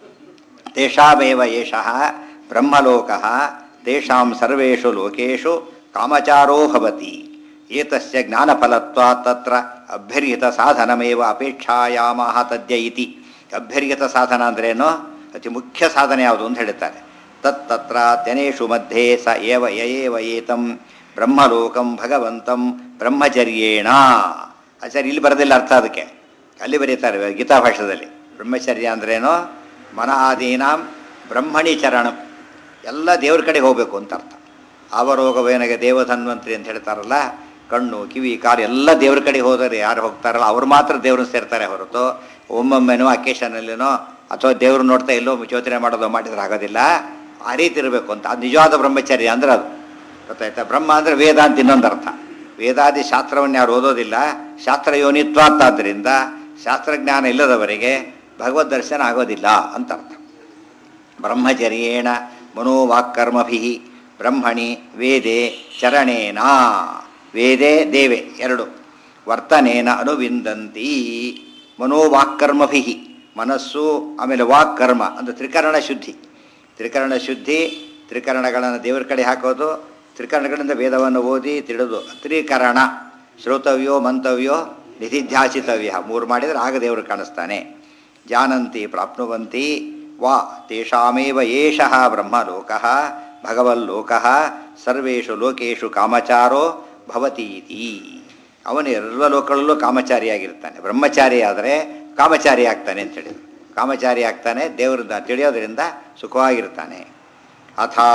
ತೇಷಾಮೇವ ಏಷಃ ಬ್ರಹ್ಮಲೋಕಃ ತೇಷಾಂ ಸರ್ವೇಷು ಲೋಕೇಶು ಕಾಮಚಾರೋ ಭವತಿ ಏತಸ್ಯ ಜ್ಞಾನಫಲತ್ವಾತ್ ತತ್ರ ಅಭ್ಯರ್ಹಿತ ಸಾಧನಮೇವ ಅಪೇಕ್ಷಾಯಾಮಃ ತದ್ಯ ಇತಿ ಅಭ್ಯರ್ಹಿತ ಸಾಧನ ಅಂದ್ರೇನು ಅತಿ ಮುಖ್ಯ ಸಾಧನೆ ಯಾವುದು ಅಂತ ಹೇಳುತ್ತಾರೆ ತತ್ತತ್ರ ತ್ಯನೇಷು ಮಧ್ಯೆ ಸ ಏವ ಯಯೇವ ಏತಂ ಬ್ರಹ್ಮಲೋಕಂ ಭಗವಂತಂ ಬ್ರಹ್ಮಚರ್ಯೇಣ ಆಚಾರ್ಯ ಇಲ್ಲಿ ಬರೋದಿಲ್ಲ ಅರ್ಥ ಅದಕ್ಕೆ ಅಲ್ಲಿ ಬರೀತಾರೆ ಗೀತಾ ಭಾಷೆಯಲ್ಲಿ ಬ್ರಹ್ಮಚರ್ಯ ಅಂದ್ರೇನು ಮನ ಆದೀನಾಂ ಬ್ರಹ್ಮಣಿ ಚರಣಂ ಎಲ್ಲ ದೇವ್ರ ಕಡೆ ಹೋಗಬೇಕು ಅಂತ ಅರ್ಥ ಅವರೋಗವೇನಗೆ ದೇವಧನ್ವಂತ್ರಿ ಅಂತ ಹೇಳ್ತಾರಲ್ಲ ಕಣ್ಣು ಕಿವಿ ಕಾಲು ಎಲ್ಲ ದೇವ್ರ ಕಡೆ ಹೋದರೆ ಯಾರು ಹೋಗ್ತಾರಲ್ಲ ಅವ್ರು ಮಾತ್ರ ದೇವ್ರನ್ನ ಸೇರ್ತಾರೆ ಹೊರತು ಒಮ್ಮೊಮ್ಮೆನೋ ಅಕೇಶನಲ್ಲಿನೋ ಅಥವಾ ದೇವ್ರು ನೋಡ್ತಾ ಎಲ್ಲೋ ಯೋಚನೆ ಮಾಡೋದು ಮಾಡಿದ್ರೆ ಆಗೋದಿಲ್ಲ ಆ ರೀತಿ ಇರಬೇಕು ಅಂತ ಅದು ನಿಜವಾದ ಬ್ರಹ್ಮಚರ್ಯ ಅಂದ್ರೆ ಅದು ಗೊತ್ತಾಯ್ತಾ ಬ್ರಹ್ಮ ಅಂದರೆ ವೇದ ಅಂತ ಇನ್ನೊಂದು ಅರ್ಥ ವೇದಾದಿ ಶಾಸ್ತ್ರವನ್ನು ಯಾರು ಓದೋದಿಲ್ಲ ಶಾಸ್ತ್ರ ಯೋನಿತ್ವಾತ್ತಾದ್ದರಿಂದ ಶಾಸ್ತ್ರಜ್ಞಾನ ಇಲ್ಲದವರಿಗೆ ಭಗವದ್ ದರ್ಶನ ಆಗೋದಿಲ್ಲ ಅಂತ ಅರ್ಥ ಬ್ರಹ್ಮಚರ್ಯೇಣ ಮನೋವಾಕ್ಕರ್ಮಭಿ ಬ್ರಹ್ಮಣಿ ವೇದೆ ಚರಣೇನ ವೇದೇ ದೇವೆ ಎರಡು ವರ್ತನೇನ ಅನುವಿಂದಂತಿ ಮನೋವಾಕ್ಕರ್ಮಭಿ ಮನಸ್ಸು ಆಮೇಲೆ ವಾಕ್ಕರ್ಮ ಅಂದರೆ ತ್ರಿಕರಣ ಶುದ್ಧಿ ತ್ರಿಕರಣ ಶುದ್ಧಿ ತ್ರಿಕರಣಗಳನ್ನು ದೇವರ ಕಡೆ ಹಾಕೋದು ತ್ರಿಕರಣಗಳಿಂದ ವೇದವನ್ನು ಓದಿ ತಿಳಿದು ತ್ರಿಕರಣ ಶ್ರೋತವ್ಯೋ ಮಂತವ್ಯೋ ನಿಧಿಧ್ಯಾಸಿತವ್ಯ ಮೂರು ಮಾಡಿದರೆ ಆಗ ದೇವರು ಕಾಣಿಸ್ತಾನೆ ಜಾನಂತಿ ಪ್ರಾಪ್ನುವಂತಿ ವಾ ತೇಷಾಮೇವ ಏಷಃ ಬ್ರಹ್ಮಲೋಕಃ ಭಗವಲ್ಲೋಕಃ ಸರ್ವೇಷು ಲೋಕೇಶು ಕಾಮಚಾರೋ ಭವತೀತಿ ಅವನು ಎಲ್ಲ ಲೋಕಗಳಲ್ಲೂ ಕಾಮಚಾರಿಯಾಗಿರ್ತಾನೆ ಬ್ರಹ್ಮಚಾರಿ ಆದರೆ ಕಾಮಚಾರಿ ಆಗ್ತಾನೆ ಅಂತ ಹೇಳಿದ್ರು ಕಾಮಚಾರಿ ಆಗ್ತಾನೆ ದೇವರನ್ನ ತಿಳಿಯೋದರಿಂದ ಸುಖವಾಗಿರ್ತಾನೆ ಅಥಾ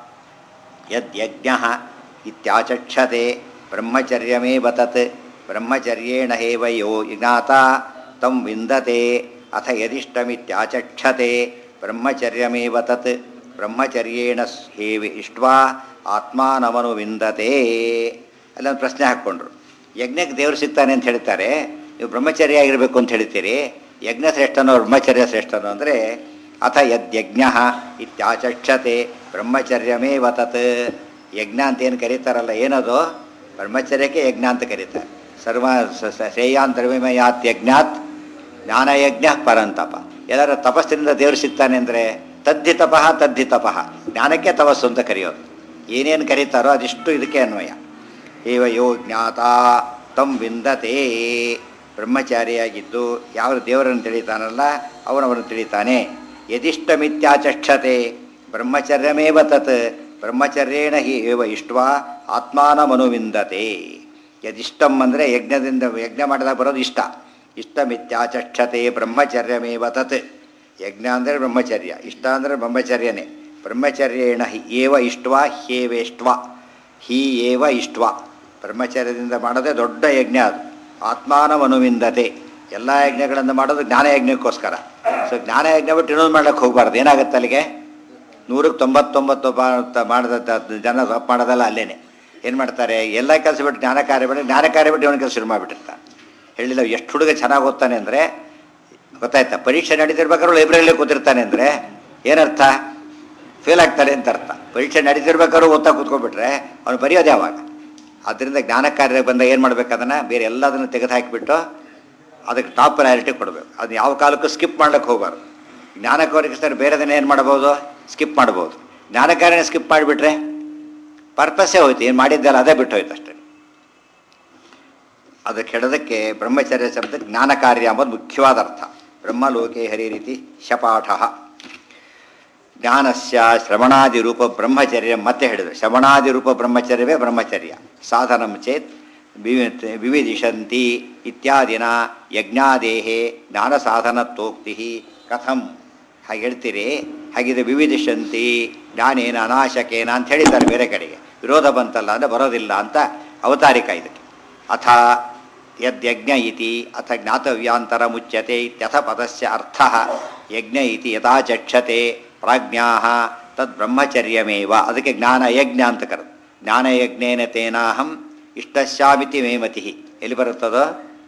ಯದ್ಯಜ್ಞ ಇತ್ಯಾಚಕ್ಷತೆ ಬ್ರಹ್ಮಚರ್ಯಮೇವ ತತ್ ಬ್ರಹ್ಮಚರ್ಯೇಣ ಹೇವ ಯೋ ಜ್ಞಾತ ತಂ ವಿಂದತೆ ಅಥ ಯದಿಷ್ಟಮಿತ್ಯಾಚಕ್ಷತೆ ಬ್ರಹ್ಮಚರ್ಯಮೇವ ತತ್ ಬ್ರಹ್ಮಚರ್ಯೇಣ ಹೇವಿ ಇಷ್ಟ್ವಾ ಆತ್ಮಾನವನು ವಿಂದತೆ ಅಲ್ಲೊಂದು ಪ್ರಶ್ನೆ ಹಾಕ್ಕೊಂಡ್ರು ಯಜ್ಞಕ್ಕೆ ದೇವರು ಸಿಗ್ತಾನೆ ಅಂತ ಹೇಳ್ತಾರೆ ನೀವು ಬ್ರಹ್ಮಚರ್ಯ ಆಗಿರಬೇಕು ಅಂತ ಹೇಳ್ತೀರಿ ಯಜ್ಞ ಶ್ರೇಷ್ಠನೋ ಬ್ರಹ್ಮಚರ್ಯ ಶ್ರೇಷ್ಠನೋ ಅಂದರೆ ಅಥ ಯದ್ಯಜ್ಞ ಇತ್ಯಾಚಕ್ಷತೆ ಬ್ರಹ್ಮಚರ್ಯಮೇವ ತತ್ ಯಜ್ಞ ಅಂತ ಏನು ಕರೀತಾರಲ್ಲ ಏನದು ಬ್ರಹ್ಮಚರ್ಯಕ್ಕೆ ಯಜ್ಞ ಅಂತ ಕರೀತಾರೆ ಸರ್ವ ಸ- ಸ- ಶ್ರೇಯಾಂತರ್ವಿಮಯಾತ್ ಯಜ್ಞಾತ್ ಜ್ಞಾನಯಜ್ಞ ಪರಂತಪ ಎಲ್ಲರ ತಪಸ್ಸಿನಿಂದ ದೇವರು ಸಿಗ್ತಾನೆ ಅಂದರೆ ತದ್ದಿ ತಪಃ ತದ್ದಿ ತಪಃ ಜ್ಞಾನಕ್ಕೆ ತಪಸ್ಸು ಅಂತ ಕರೆಯೋದು ಏನೇನು ಕರೀತಾರೋ ಅದಿಷ್ಟು ಇದಕ್ಕೆ ಅನ್ವಯ ಏವ ಯೋ ಜ್ಞಾತ ತಂ ವಿಂದತೆ ಬ್ರಹ್ಮಚಾರಿಯಾಗಿದ್ದು ಯಾವ ದೇವರನ್ನು ತಿಳಿತಾನಲ್ಲ ಅವನವನು ತಿಳಿತಾನೆ ಯದಿಷ್ಟಮಿತ್ಯಾಚಕ್ಷತೆ ಬ್ರಹ್ಮಚರ್ಯಮೇವ ತತ್ ಬ್ರಹ್ಮಚರ್ಯೇಣ ಹಿ ಏವ ಇಷ್ಟ್ವಾ ಆತ್ಮಾನಮನುವಿಂದತೆ ಯದಿಷ್ಟಂ ಅಂದರೆ ಯಜ್ಞದಿಂದ ಯಜ್ಞ ಮಾಡಿದಾಗ ಬರೋದು ಇಷ್ಟ ಇಷ್ಟಮಿತ್ಯಾಚಕ್ಷತೆ ಬ್ರಹ್ಮಚರ್ಯಮೇವ ತತ್ ಯಜ್ಞ ಅಂದರೆ ಬ್ರಹ್ಮಚರ್ಯ ಇಷ್ಟ ಅಂದರೆ ಬ್ರಹ್ಮಚರ್ಯನೇ ಬ್ರಹ್ಮಚರ್ಯೇಣ ಹಿ ಏವ ಇಷ್ಟ್ವಾ ಹ್ಯೇವೇಷ್ಟ್ವಾ ಹಿ ಏವ ಇಷ್ಟ್ವಾ ಬ್ರಹ್ಮಚರ್ಯದಿಂದ ಮಾಡೋದೇ ದೊಡ್ಡ ಯಜ್ಞ ಅದು ಆತ್ಮಾನಮನುವಿಂದತೆ ಎಲ್ಲ ಯಜ್ಞಗಳನ್ನು ಮಾಡೋದು ಜ್ಞಾನಯಜ್ಞಕ್ಕೋಸ್ಕರ ಸೊ ಜ್ಞಾನಯಜ್ಞ ಬಿಟ್ಟು ಇನ್ನೊಂದು ಮಾಡ್ಲಿಕ್ಕೆ ಹೋಗಬಾರ್ದು ಏನಾಗುತ್ತೆ ಅಲ್ಲಿಗೆ ನೂರಕ್ಕೆ ತೊಂಬತ್ತೊಂಬತ್ತು ಬಾ- ಮಾಡಿದ ಜನ ತಪ್ಪು ಮಾಡೋದಲ್ಲ ಅಲ್ಲೇನೆ ಏನು ಮಾಡ್ತಾರೆ ಎಲ್ಲ ಕೆಲಸ ಬಿಟ್ಟು ಜ್ಞಾನ ಕಾರ್ಯ ಬಿಟ್ಟು ಜ್ಞಾನ ಕಾರ್ಯ ಬಿಟ್ಟು ಇವನ ಕೆಲಸ ಶುರು ಮಾಡಿಬಿಟ್ಟಿರ್ತಾರೆ ಹೇಳಿಲ್ಲ ಎಷ್ಟು ಹುಡುಗ ಚೆನ್ನಾಗಿ ಓದ್ತಾನೆ ಅಂದರೆ ಗೊತ್ತಾಯ್ತಾ ಪರೀಕ್ಷೆ ನಡೀತಿರ್ಬೇಕಾದ್ರೂ ಲೈಬ್ರರಿಯಲ್ಲಿ ಕೂತಿರ್ತಾನೆ ಅಂದರೆ ಏನರ್ಥ ಫೇಲ್ ಆಗ್ತಾರೆ ಅಂತ ಅರ್ಥ ಪರೀಕ್ಷೆ ನಡೀತಿರ್ಬೇಕಾದ್ರೂ ಓದ್ತಾ ಕೂತ್ಕೊಂಡ್ಬಿಟ್ರೆ ಅವನು ಬರೆಯೋದು ಯಾವಾಗ ಆದ್ದರಿಂದ ಜ್ಞಾನ ಕಾರ್ಯ ಬಂದಾಗ ಏನು ಮಾಡ್ಬೇಕು ಅದನ್ನು ಬೇರೆ ಎಲ್ಲದನ್ನು ತೆಗೆದು ಹಾಕಿಬಿಟ್ಟು ಅದಕ್ಕೆ ಟಾಪ್ ಪ್ರಯಾರಿಟಿ ಕೊಡಬೇಕು ಅದು ಯಾವ ಕಾಲಕ್ಕೂ ಸ್ಕಿಪ್ ಮಾಡ್ಲಿಕ್ಕೆ ಹೋಗಬಾರ್ದು ಜ್ಞಾನಕ್ಕೆ ಸರ್ ಬೇರೆದನ್ನ ಏನು ಮಾಡ್ಬೋದು ಸ್ಕಿಪ್ ಮಾಡ್ಬೋದು ಜ್ಞಾನ ಕಾರ್ಯನ ಸ್ಕಿಪ್ ಮಾಡಿಬಿಟ್ರೆ ಪರ್ಪಸ್ಸೇ ಹೋಯ್ತು ಏನು ಮಾಡಿದ್ದಲ್ಲ ಅದೇ ಬಿಟ್ಟು ಹೋಯ್ತು ಅಷ್ಟೇ ಅದಕ್ಕೆ ಹೇಳೋದಕ್ಕೆ ಬ್ರಹ್ಮಚರ್ಯ ಶಬ್ದ ಜ್ಞಾನ ಕಾರ್ಯ ಎಂಬುದು ಮುಖ್ಯವಾದ ಅರ್ಥ ಬ್ರಹ್ಮಲೋಕೆ ಹರಿ ರೀತಿ ಶಪಾಠ ಜ್ಞಾನಸ್ಯ ಶ್ರವಣಾದಿ ರೂಪ ಬ್ರಹ್ಮಚರ್ಯ ಮತ್ತೆ ಹೇಳಿದರು ಶ್ರವಣಾದಿ ರೂಪ ಬ್ರಹ್ಮಚರ್ಯವೇ ಬ್ರಹ್ಮಚರ್ಯ ಸಾಧನಂ ಚೇತ್ ವಿವಿ- ವಿವಿಧಿಷಂತಿ ಇತ್ಯಾದಿನ ಯಜ್ಞಾದೇಹೇ ಜ್ಞಾನ ಸಾಧನತ್ವೋಕ್ತಿ ಕಥಂ ಹಾಗೆ ಹೇಳ್ತೀರಿ ಹಾಗಿದ್ರೆ ವಿವಿಧಿಷಂತಿ ಜ್ಞಾನೇನ ಅನಾಶಕೇನ ಅಂತ ಹೇಳಿದ್ದಾರೆ ಬೇರೆ ಕಡೆಗೆ ವಿರೋಧ ಬಂತಲ್ಲ ಅಂದರೆ ಬರೋದಿಲ್ಲ ಅಂತ ಅವತಾರಿಕ ಇದಕ್ಕೆ ಅಥ ಯದ್ಯಜ್ಞ ಇತಿ ಅಥ ಜ್ಞಾತವ್ಯಾಂತರ ಮುಚ್ಯತೆ ಇತ್ಯಥ ಪದಸ್ಯ ಅರ್ಥ ಯಜ್ಞ ಇತಿ ಯಥಾ ಚಕ್ಷತೆ ಪ್ರಾಜ್ಞಾ ತದ್ ಬ್ರಹ್ಮಚರ್ಯಮೇವ ಅದಕ್ಕೆ ಜ್ಞಾನ ಯಜ್ಞ ಅಂತ ಕರೆದು ಜ್ಞಾನಯಜ್ಞೇನ ತೇನಾಹಂ ಇಷ್ಟಶ್ಯಾಮಿತಿ ಮೇಮತಿ ಎಲ್ಲಿ ಬರುತ್ತದೋ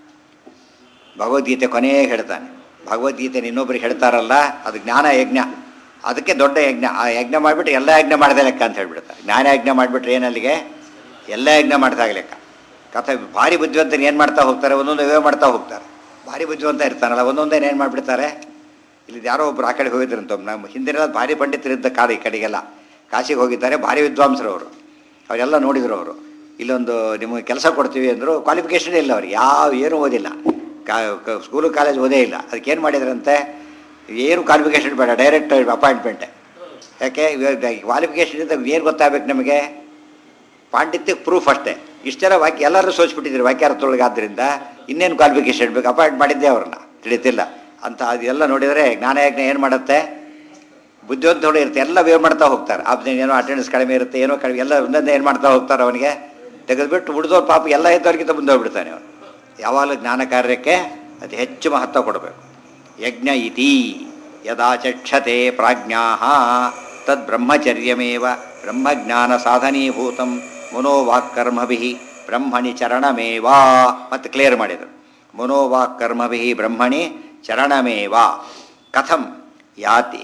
ಭಗವದ್ಗೀತೆ ಕೊನೆಯೇ ಹೇಳ್ತಾನೆ ಭಗವದ್ಗೀತೆ ಇನ್ನೊಬ್ರಿಗೆ ಹೇಳ್ತಾರಲ್ಲ ಅದು ಜ್ಞಾನ ಯಜ್ಞ ಅದಕ್ಕೆ ದೊಡ್ಡ ಯಜ್ಞ ಆ ಯಜ್ಞ ಮಾಡಿಬಿಟ್ಟು ಎಲ್ಲ ಯಜ್ಞ ಮಾಡಿದೆ ಲೆಕ್ಕ ಅಂತ ಹೇಳ್ಬಿಡ್ತಾರೆ ಜ್ಞಾನ ಯಜ್ಞ ಮಾಡಿಬಿಟ್ರೆ ಏನಲ್ಲಿಗೆ ಎಲ್ಲ ಯಜ್ಞ ಮಾಡಿದಾಗ ಲೆಕ್ಕ ಕಥೆ ಭಾರಿ ಬುದ್ಧಿವಂತರು ಏನು ಮಾಡ್ತಾ ಹೋಗ್ತಾರೆ ಒಂದೊಂದು ಇವೇ ಮಾಡ್ತಾ ಹೋಗ್ತಾರೆ ಭಾರಿ ಬುದ್ಧಿವಂತ ಇರ್ತಾನಲ್ಲ ಒಂದೊಂದೇನು ಏನು ಮಾಡಿಬಿಡ್ತಾರೆ ಇಲ್ಲಿ ಯಾರೋ ಒಬ್ರು ಆ ಕಡೆ ಹೋಗಿದ್ರಂತ ನಮ್ಮ ಹಿಂದಿನ ಭಾರಿ ಪಂಡಿತರಿದ್ದ ಕಾಡು ಈ ಕಡೆಗೆಲ್ಲ ಕಾಶಿಗೆ ಹೋಗಿದ್ದಾರೆ ಭಾರಿ ವಿದ್ವಾಂಸರು ಅವರು ಅವರೆಲ್ಲ ನೋಡಿದ್ರು ಅವರು ಇಲ್ಲೊಂದು ನಿಮಗೆ ಕೆಲಸ ಕೊಡ್ತೀವಿ ಅಂದರು ಕ್ವಾಲಿಫಿಕೇಷನ್ ಇಲ್ಲ ಅವ್ರಿಗೆ ಯಾವ ಏನೂ ಓದಿಲ್ಲ ಕಾ ಸ್ಕೂಲು ಕಾಲೇಜ್ ಓದೇ ಇಲ್ಲ ಅದಕ್ಕೆ ಏನು ಮಾಡಿದ್ರಂತೆ ಏನು ಕ್ವಾಲಿಫಿಕೇಷನ್ ಬೇಡ ಡೈರೆಕ್ಟ್ ಅಪಾಯಿಂಟ್ಮೆಂಟೇ ಯಾಕೆ ಕ್ವಾಲಿಫಿಕೇಷನ್ ಇಂದ ಏನು ಗೊತ್ತಾಗಬೇಕು ನಮಗೆ ಪಾಂಡಿತ್ಯಕ್ಕೆ ಪ್ರೂಫ್ ಅಷ್ಟೇ ಇಷ್ಟೆಲ್ಲ ವಾಕ್ಯ ಎಲ್ಲರೂ ಸೋಚಿಬಿಟ್ಟಿದ್ರು ವಾಕ್ಯಾರ್ಥದೊಳಗೆ ಆದ್ದರಿಂದ ಇನ್ನೇನು ಕ್ವಾಲಿಫಿಕೇಷನ್ ಬೇಕು ಅಪಾಯಿಂಟ್ ಮಾಡಿದ್ದೆ ಅವ್ರನ್ನ ತಿಳಿತಿಲ್ಲ ಅಂತ ಅದೆಲ್ಲ ನೋಡಿದರೆ ಜ್ಞಾನಯಜ್ಞ ಏನು ಮಾಡುತ್ತೆ ಬುದ್ಧಿವಂತಗಳು ಇರುತ್ತೆ ಎಲ್ಲ ವೇವ್ ಮಾಡ್ತಾ ಹೋಗ್ತಾರೆ ಆಪ್ಷನ್ ಏನೋ ಅಟೆಂಡೆನ್ಸ್ ಕಡಿಮೆ ಇರುತ್ತೆ ಏನೋ ಕಡಿಮೆ ಎಲ್ಲ ಒಂದೊಂದೇ ಏನು ಮಾಡ್ತಾ ಹೋಗ್ತಾರೆ ಅವನಿಗೆ ತೆಗೆದುಬಿಟ್ಟು ಉಳಿದವ್ರು ಪಾಪ ಎಲ್ಲ ಇದ್ದವ್ರಿಗಿಂತ ಮುಂದೆ ಹೋಗ್ಬಿಡ್ತಾನೆ ಅವನು ಯಾವಾಗಲೂ ಜ್ಞಾನ ಕಾರ್ಯಕ್ಕೆ ಅತಿ ಹೆಚ್ಚು ಮಹತ್ವ ಕೊಡಬೇಕು ಯಜ್ಞ ಇತಿ ಯದಾ ಚಕ್ಷತೆ ಪ್ರಾಜ್ಞಾ ತದ್ ಬ್ರಹ್ಮಚರ್ಯಮೇವ ಬ್ರಹ್ಮಜ್ಞಾನ ಸಾಧನೀಭೂತಂ ಮನೋವಾಕ್ಕರ್ಮಭಿ ಬ್ರಹ್ಮಣಿ ಚರಣಮೇವ ಮತ್ತು ಕ್ಲಿಯರ್ ಮಾಡಿದರು ಮನೋವಾಕ್ಕರ್ಮಭಿ ಬ್ರಹ್ಮಣಿ ಚರಣಮೇವ ಕಥಂ ಯಾತಿ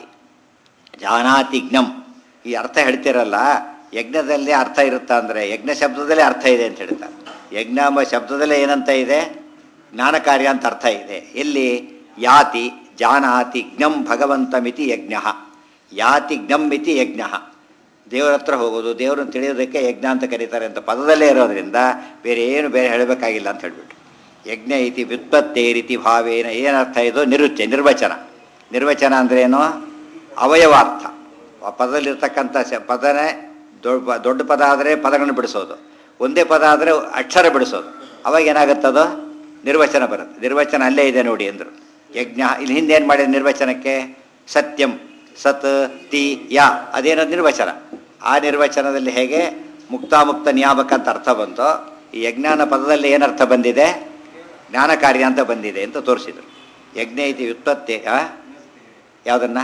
ಜಾನಾತಿ ಜ್ಞಂ ಈ ಅರ್ಥ ಹೇಳ್ತಿರಲ್ಲ ಯಜ್ಞದಲ್ಲಿ ಅರ್ಥ ಇರುತ್ತಾ ಅಂದರೆ ಯಜ್ಞ ಶಬ್ದದಲ್ಲೇ ಅರ್ಥ ಇದೆ ಅಂತ ಹೇಳ್ತಾರೆ ಯಜ್ಞ ಎಂಬ ಶಬ್ದದಲ್ಲೇ ಏನಂತ ಇದೆ ಜ್ಞಾನ ಕಾರ್ಯ ಅಂತ ಅರ್ಥ ಇದೆ ಎಲ್ಲಿ ಯಾತಿ ಜಾನಾತಿ ಜ್ಞಂ ಭಗವಂತಮಿತಿ ಯಜ್ಞ ಯಾತಿ ಜ್ಞಂ ಇತಿ ಯಜ್ಞ ದೇವರ ಹತ್ರ ಹೋಗೋದು ದೇವರನ್ನು ತಿಳಿಯೋದಕ್ಕೆ ಯಜ್ಞ ಅಂತ ಕರೀತಾರೆ ಅಂತ ಪದದಲ್ಲೇ ಇರೋದ್ರಿಂದ ಬೇರೆ ಏನು ಬೇರೆ ಹೇಳಬೇಕಾಗಿಲ್ಲ ಅಂತ ಹೇಳ್ಬಿಟ್ಟು ಯಜ್ಞ ಇತಿ ವ್ಯುತ್ಪತ್ತೇ ರೀತಿ ಭಾವೇನ ಏನರ್ಥ ಇದು ನಿರುಚ್ಯ ನಿರ್ವಚನ ನಿರ್ವಚನ ಅಂದ್ರೆ ಏನು ಅವಯವಾರ್ಥ ಆ ಪದದಲ್ಲಿರ್ತಕ್ಕಂಥ ಶ ಪದನೇ ದೊಡ್ಡ ದೊಡ್ಡ ಪದ ಆದರೆ ಪದಗಳನ್ನು ಬಿಡಿಸೋದು ಒಂದೇ ಪದ ಆದರೆ ಅಕ್ಷರ ಬಿಡಿಸೋದು ಅವಾಗ ಏನಾಗುತ್ತದು ನಿರ್ವಚನ ಬರುತ್ತೆ ನಿರ್ವಚನ ಅಲ್ಲೇ ಇದೆ ನೋಡಿ ಅಂದರು ಯಜ್ಞ ಇಲ್ಲಿ ಹಿಂದೆ ಏನು ಮಾಡಿದ ನಿರ್ವಚನಕ್ಕೆ ಸತ್ಯಂ ಸತ್ ತಿ ಯಾ ಅದೇನದು ನಿರ್ವಚನ ಆ ನಿರ್ವಚನದಲ್ಲಿ ಹೇಗೆ ಮುಕ್ತಾಮುಕ್ತ ನಿಯಾಮಕ ಅಂತ ಅರ್ಥ ಬಂತೋ ಈ ಯಜ್ಞಾನ ಪದದಲ್ಲಿ ಏನರ್ಥ ಬಂದಿದೆ ಜ್ಞಾನ ಕಾರ್ಯ ಅಂತ ಬಂದಿದೆ ಅಂತ ತೋರಿಸಿದರು ಯಜ್ಞ ಇತಿ ವ್ಯುತ್ಪತ್ತಿ ಆ? ಯಾವುದನ್ನ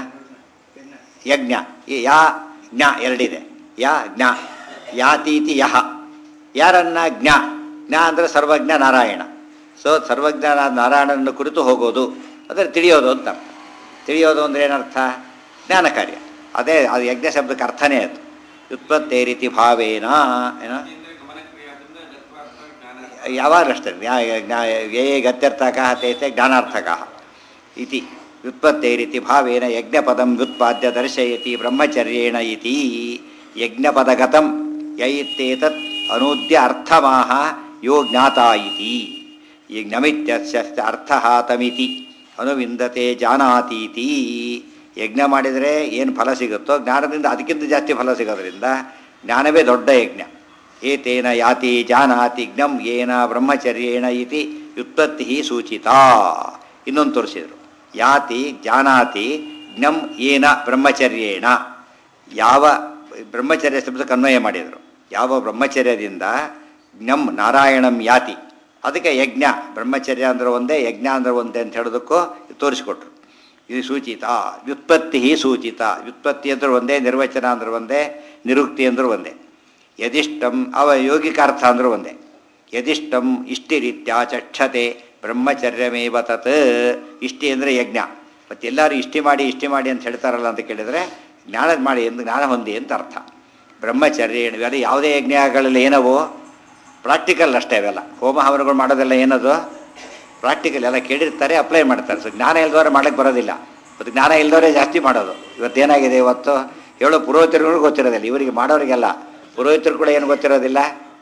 ಯಜ್ಞ ಈ ಯಾ ಜ್ಞ ಎರಡಿದೆ ಯಾ ಜ್ಞ ಯಾತೀತಿ ಯಹ ಯಾರನ್ನ ಜ್ಞ ಜ್ಞ ಅಂದರೆ ಸರ್ವಜ್ಞ ನಾರಾಯಣ ಸೊ ಸರ್ವಜ್ಞ ನಾರಾಯಣನ ಕುರಿತು ಹೋಗೋದು ಅಂದರೆ ತಿಳಿಯೋದು ಅಂತ ಅರ್ಥ ತಿಳಿಯೋದು ಅಂದರೆ ಏನರ್ಥ ಜ್ಞಾನ ಕಾರ್ಯ ಅದೇ ಅದು ಯಜ್ಞ ಶಬ್ದಕ್ಕೆ ಅರ್ಥನೇ ಅದು ವ್ಯುತ್ಪತ್ತೇ ರೀತಿ ಭಾವೇನ ಏನೋ ಯಾವಾಗಲೂ ಅಷ್ಟೇ ಜ್ಞಾ ಜ್ಞಾ ಯೇ ಗತ್ಯರ್ಥಕ ತೇತೆ ಜ್ಞಾನಾರ್ಥಕ ಇತಿ ವ್ಯುತ್ಪತ್ತೈರಿತಿ ಭಾವೇನ ಯಜ್ಞಪದಂ ವ್ಯುತ್ಪಾದ್ಯ ದರ್ಶಯತಿ ಬ್ರಹ್ಮಚರ್ಯೇಣ ಇತಿ ಯಜ್ಞಪದಗತಂ ಯೈತ್ತೇತತ್ ಅನೂದ್ಯ ಅರ್ಥಮಾಹ ಯೋ ಜ್ಞಾತ ಇತಿ ಯಜ್ಞಮಿತ್ಯಸ್ಯ ಅರ್ಥಃ ತಮಿತಿ ಅನುವಿಂದತೆ ಜಾನಾತೀತಿ ಯಜ್ಞ ಮಾಡಿದರೆ ಏನು ಫಲ ಸಿಗುತ್ತೋ ಜ್ಞಾನದಿಂದ ಅದಕ್ಕಿಂತ ಜಾಸ್ತಿ ಫಲ ಸಿಗೋದ್ರಿಂದ ಜ್ಞಾನವೇ ದೊಡ್ಡ ಯಜ್ಞ ಏತೇನ ಯಾತಿ ಜಾನಾತಿ ಜ್ಞಂ ಏನ ಬ್ರಹ್ಮಚರ್ಯೇಣ ಇತಿ ವ್ಯುತ್ಪತ್ತಿ ಸೂಚಿತಾ ಇನ್ನೊಂದು ತೋರಿಸಿದರು ಯಾತಿ ಜಾನಾತಿ ಜ್ಞಂ ಏನ ಬ್ರಹ್ಮಚರ್ಯೇಣ ಯಾವ ಬ್ರಹ್ಮಚರ್ಯ ಶಬ್ದಕ್ಕೆ ಅನ್ವಯ ಮಾಡಿದರು ಯಾವ ಬ್ರಹ್ಮಚರ್ಯದಿಂದ ಜ್ಞಂ ನಾರಾಯಣಂ ಯಾತಿ ಅದಕ್ಕೆ ಯಜ್ಞ ಬ್ರಹ್ಮಚರ್ಯ ಅಂದ್ರೆ ಒಂದೇ ಯಜ್ಞ ಅಂದ್ರೆ ಒಂದೇ ಅಂತ ಹೇಳೋದಕ್ಕೂ ತೋರಿಸಿಕೊಟ್ರು ಇದು ಸೂಚಿತ ವ್ಯುತ್ಪತ್ತಿ ಸೂಚಿತ ವ್ಯುತ್ಪತ್ತಿ ಅಂದ್ರೆ ಒಂದೇ ನಿರ್ವಚನ ಅಂದ್ರೆ ಒಂದೇ ನಿರುಕ್ತಿ ಅಂದ್ರೆ ಒಂದೇ ಯದಿಷ್ಟಂ ಅವ ಯೋಗಿಕಾರ್ಥ ಅಂದ್ರೆ ಒಂದೇ ಯದಿಷ್ಟಂ ಇಷ್ಟಿ ರೀತ್ಯ ಚಕ್ಷತೆ ಬ್ರಹ್ಮಚರ್ಯಮೇವ ತತ್ ಇಷ್ಟಿ ಅಂದರೆ ಯಜ್ಞ ಮತ್ತು ಎಲ್ಲರೂ ಇಷ್ಟಿ ಮಾಡಿ ಇಷ್ಟಿ ಮಾಡಿ ಅಂತ ಹೇಳ್ತಾರಲ್ಲ ಅಂತ ಕೇಳಿದರೆ ಜ್ಞಾನ ಮಾಡಿ ಎಂದು ಜ್ಞಾನ ಹೊಂದಿ ಅಂತ ಅರ್ಥ ಬ್ರಹ್ಮಚರ್ಯ ಇವೆಲ್ಲ ಯಾವುದೇ ಯಜ್ಞಗಳಲ್ಲಿ ಏನವು ಪ್ರಾಕ್ಟಿಕಲ್ ಅಷ್ಟೇ ಅವೆಲ್ಲ ಹೋಮ ಹವನಗಳು ಮಾಡೋದೆಲ್ಲ ಏನದು ಪ್ರಾಕ್ಟಿಕಲ್ ಎಲ್ಲ ಕೇಳಿರ್ತಾರೆ ಅಪ್ಲೈ ಮಾಡ್ತಾರೆ ಸೊ ಜ್ಞಾನ ಇಲ್ದವ್ರೆ ಮಾಡೋಕ್ಕೆ ಬರೋದಿಲ್ಲ ಮತ್ತು ಜ್ಞಾನ ಇಲ್ದವರೇ ಜಾಸ್ತಿ ಮಾಡೋದು ಇವತ್ತೇನಾಗಿದೆ ಇವತ್ತು ಹೇಳೋ ಪುರೋಹಿತರುಗಳು ಗೊತ್ತಿರೋದಿಲ್ಲ ಇವರಿಗೆ ಮಾಡೋರಿಗೆಲ್ಲ ಪುರೋಹಿತರು ಕೂಡ ಏನು ಗೊತ್ತಿರೋದಿಲ್ಲ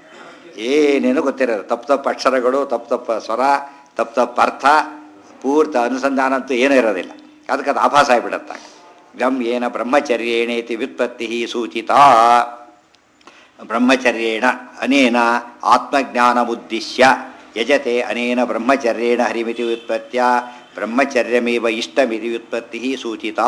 ಏನೇನು ಗೊತ್ತಿರೋದು ತಪ್ಪು ತಪ್ಪು ಅಕ್ಷರಗಳು ತಪ್ಪು ತಪ್ಪು ಸ್ವರ ತಪ್ಪು ತಪ್ಪು ಅರ್ಥ ಪೂರ್ತ ಅನುಸಂಧಾನ ಅಂತೂ ಏನೂ ಇರೋದಿಲ್ಲ ಅದಕ್ಕೆ ಅದು ಆಭಾಸ ಆಗಿಬಿಡತ್ತೆ ಗಮ್ ಏನ ಬ್ರಹ್ಮಚರ್ಯೇಣೇತಿ ವ್ಯುತ್ಪತ್ತಿ ಸೂಚಿತ ಬ್ರಹ್ಮಚರ್ಯೇಣ ಅನೇನ ಆತ್ಮಜ್ಞಾನಮುದ್ದಿಶ್ಯ ಯಜತೆ ಅನೇನ ಬ್ರಹ್ಮಚರ್ಯೇಣ ಹರಿಮಿತಿ ವ್ಯುತ್ಪತ್ತ್ಯ ಬ್ರಹ್ಮಚರ್ಯಮೇವ ಇಷ್ಟಮಿತಿ ವ್ಯುತ್ಪತ್ತಿ ಸೂಚಿತ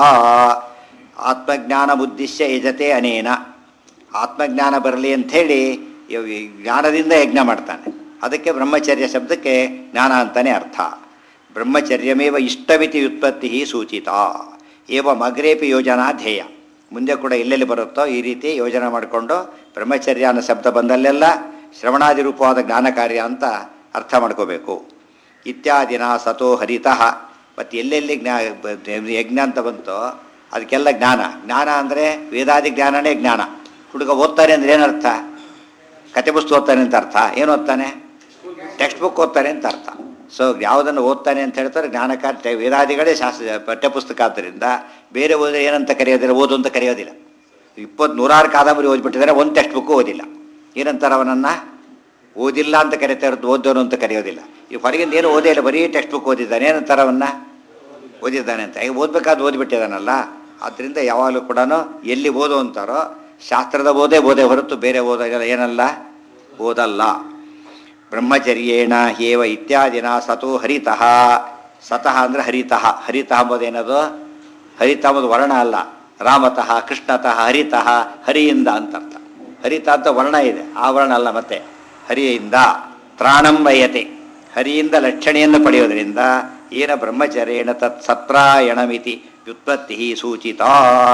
ಆತ್ಮಜ್ಞಾನಮುದ್ದಿಶ್ಯ ಯಜತೆ ಅನೇನ ಆತ್ಮಜ್ಞಾನ ಬರಲಿ ಅಂಥೇಳಿ ಇವ್ ಈ ಜ್ಞಾನದಿಂದ ಯಜ್ಞ ಮಾಡ್ತಾನೆ ಅದಕ್ಕೆ ಬ್ರಹ್ಮಚರ್ಯ ಶಬ್ದಕ್ಕೆ ಜ್ಞಾನ ಅಂತಲೇ ಅರ್ಥ ಬ್ರಹ್ಮಚರ್ಯಮೇವ ಇಷ್ಟಮಿತಿ ವ್ಯುತ್ಪತ್ತಿ ಸೂಚಿತ ಏವಂ ಅಗ್ರೇಪಿ ಯೋಜನಾ ಧ್ಯೇಯ ಮುಂದೆ ಕೂಡ ಎಲ್ಲೆಲ್ಲಿ ಬರುತ್ತೋ ಈ ರೀತಿ ಯೋಜನೆ ಮಾಡಿಕೊಂಡು ಬ್ರಹ್ಮಚರ್ಯ ಅನ್ನೋ ಶಬ್ದ ಬಂದಲ್ಲೆಲ್ಲ ಶ್ರವಣಾದಿ ರೂಪವಾದ ಜ್ಞಾನ ಕಾರ್ಯ ಅಂತ ಅರ್ಥ ಮಾಡ್ಕೋಬೇಕು ಇತ್ಯಾದಿನ ಸತೋ ಹರಿತಃ ಮತ್ತು ಎಲ್ಲೆಲ್ಲಿ ಜ್ಞಾ ಬ- ಯಜ್ಞ ಅಂತ ಬಂತೋ ಅದಕ್ಕೆಲ್ಲ ಜ್ಞಾನ ಜ್ಞಾನ ಅಂದರೆ ವೇದಾದಿ ಜ್ಞಾನನೇ ಜ್ಞಾನ ಹುಡುಗ ಓದ್ತಾನೆ ಅಂದರೆ ಏನರ್ಥ ಕತೆ ಪುಸ್ತಕ ಓದ್ತಾನೆ ಅಂತ ಅರ್ಥ ಏನು ಓದ್ತಾನೆ ಟೆಕ್ಸ್ಟ್ ಬುಕ್ ಓದ್ತಾನೆ ಅಂತ ಅರ್ಥ ಸೊ ಯಾವುದನ್ನು ಓದ್ತಾನೆ ಅಂತ ಹೇಳ್ತಾರೆ ಜ್ಞಾನಕಾರ ವೇದಾದಿಗಳೇ ಶಾಸ್ತ್ರ ಪಠ್ಯಪುಸ್ತಕ ಆದ್ದರಿಂದ ಬೇರೆ ಓದಿದ್ರೆ ಏನಂತ ಕರೆಯೋದಿಲ್ಲ ಓದು ಅಂತ ಕರೆಯೋದಿಲ್ಲ ಇಪ್ಪತ್ತು ನೂರಾರು ಕಾದಂಬರಿ ಓದ್ಬಿಟ್ಟಿದ್ದಾರೆ ಒಂದು ಟೆಕ್ಸ್ಟ್ ಬುಕ್ಕು ಓದಿಲ್ಲ ಏನಂತಾರೆ ಅವನನ್ನು ಓದಿಲ್ಲ ಅಂತ ಕರೀತಾ ಇರೋದು ಓದೋನು ಅಂತ ಕರೆಯೋದಿಲ್ಲ ಈ ಹೊರಗಿಂದ ಏನು ಓದೇ ಇಲ್ಲ ಬರೀ ಟೆಕ್ಸ್ಟ್ ಬುಕ್ ಓದಿದ್ದಾನೆ ಏನಂತಾರೆ ಅವನ್ನ ಓದಿದ್ದಾನೆ ಅಂತ ಈಗ ಓದ್ಬೇಕಾದ್ರೆ ಓದಿಬಿಟ್ಟಿದ್ದಾನಲ್ಲ ಆದ್ದರಿಂದ ಯಾವಾಗಲೂ ಕೂಡ ಎಲ್ಲಿ ಓದು ಅಂತಾರೋ ಶಾಸ್ತ್ರದ ಓದೇ ಓದೇ ಹೊರತು ಬೇರೆ ಓದೋಲ್ಲ ಏನಲ್ಲ ಓದಲ್ಲ ಬ್ರಹ್ಮಚರ್ಯೇಣ ಹೇವ ಇತ್ಯಾದಿನ ಸತೋ ಹರಿತಃ ಸತಃ ಅಂದರೆ ಹರಿತಃ ಹರಿತಃ ಎಂಬುದೇನದು ಹರಿತ ಎಂಬುದು ವರ್ಣ ಅಲ್ಲ ರಾಮತಃ ಕೃಷ್ಣತಃ ಹರಿತಃ ಹರಿಯಿಂದ ಅಂತ ಅರ್ಥ ಹರಿತ ಅಂತ ವರ್ಣ ಇದೆ ಆ ವರ್ಣ ಅಲ್ಲ ಮತ್ತೆ ಹರಿಯಿಂದ ತ್ರಾಣಂ ವಯತೆ ಹರಿಯಿಂದ ಲಕ್ಷಣೆಯನ್ನು ಪಡೆಯೋದ್ರಿಂದ ಏನ ಬ್ರಹ್ಮಚರ್ಯೇಣ ತತ್ ಸತ್ರಾಯಣಮಿತಿ ವ್ಯುತ್ಪತ್ತಿ ಸೂಚಿತ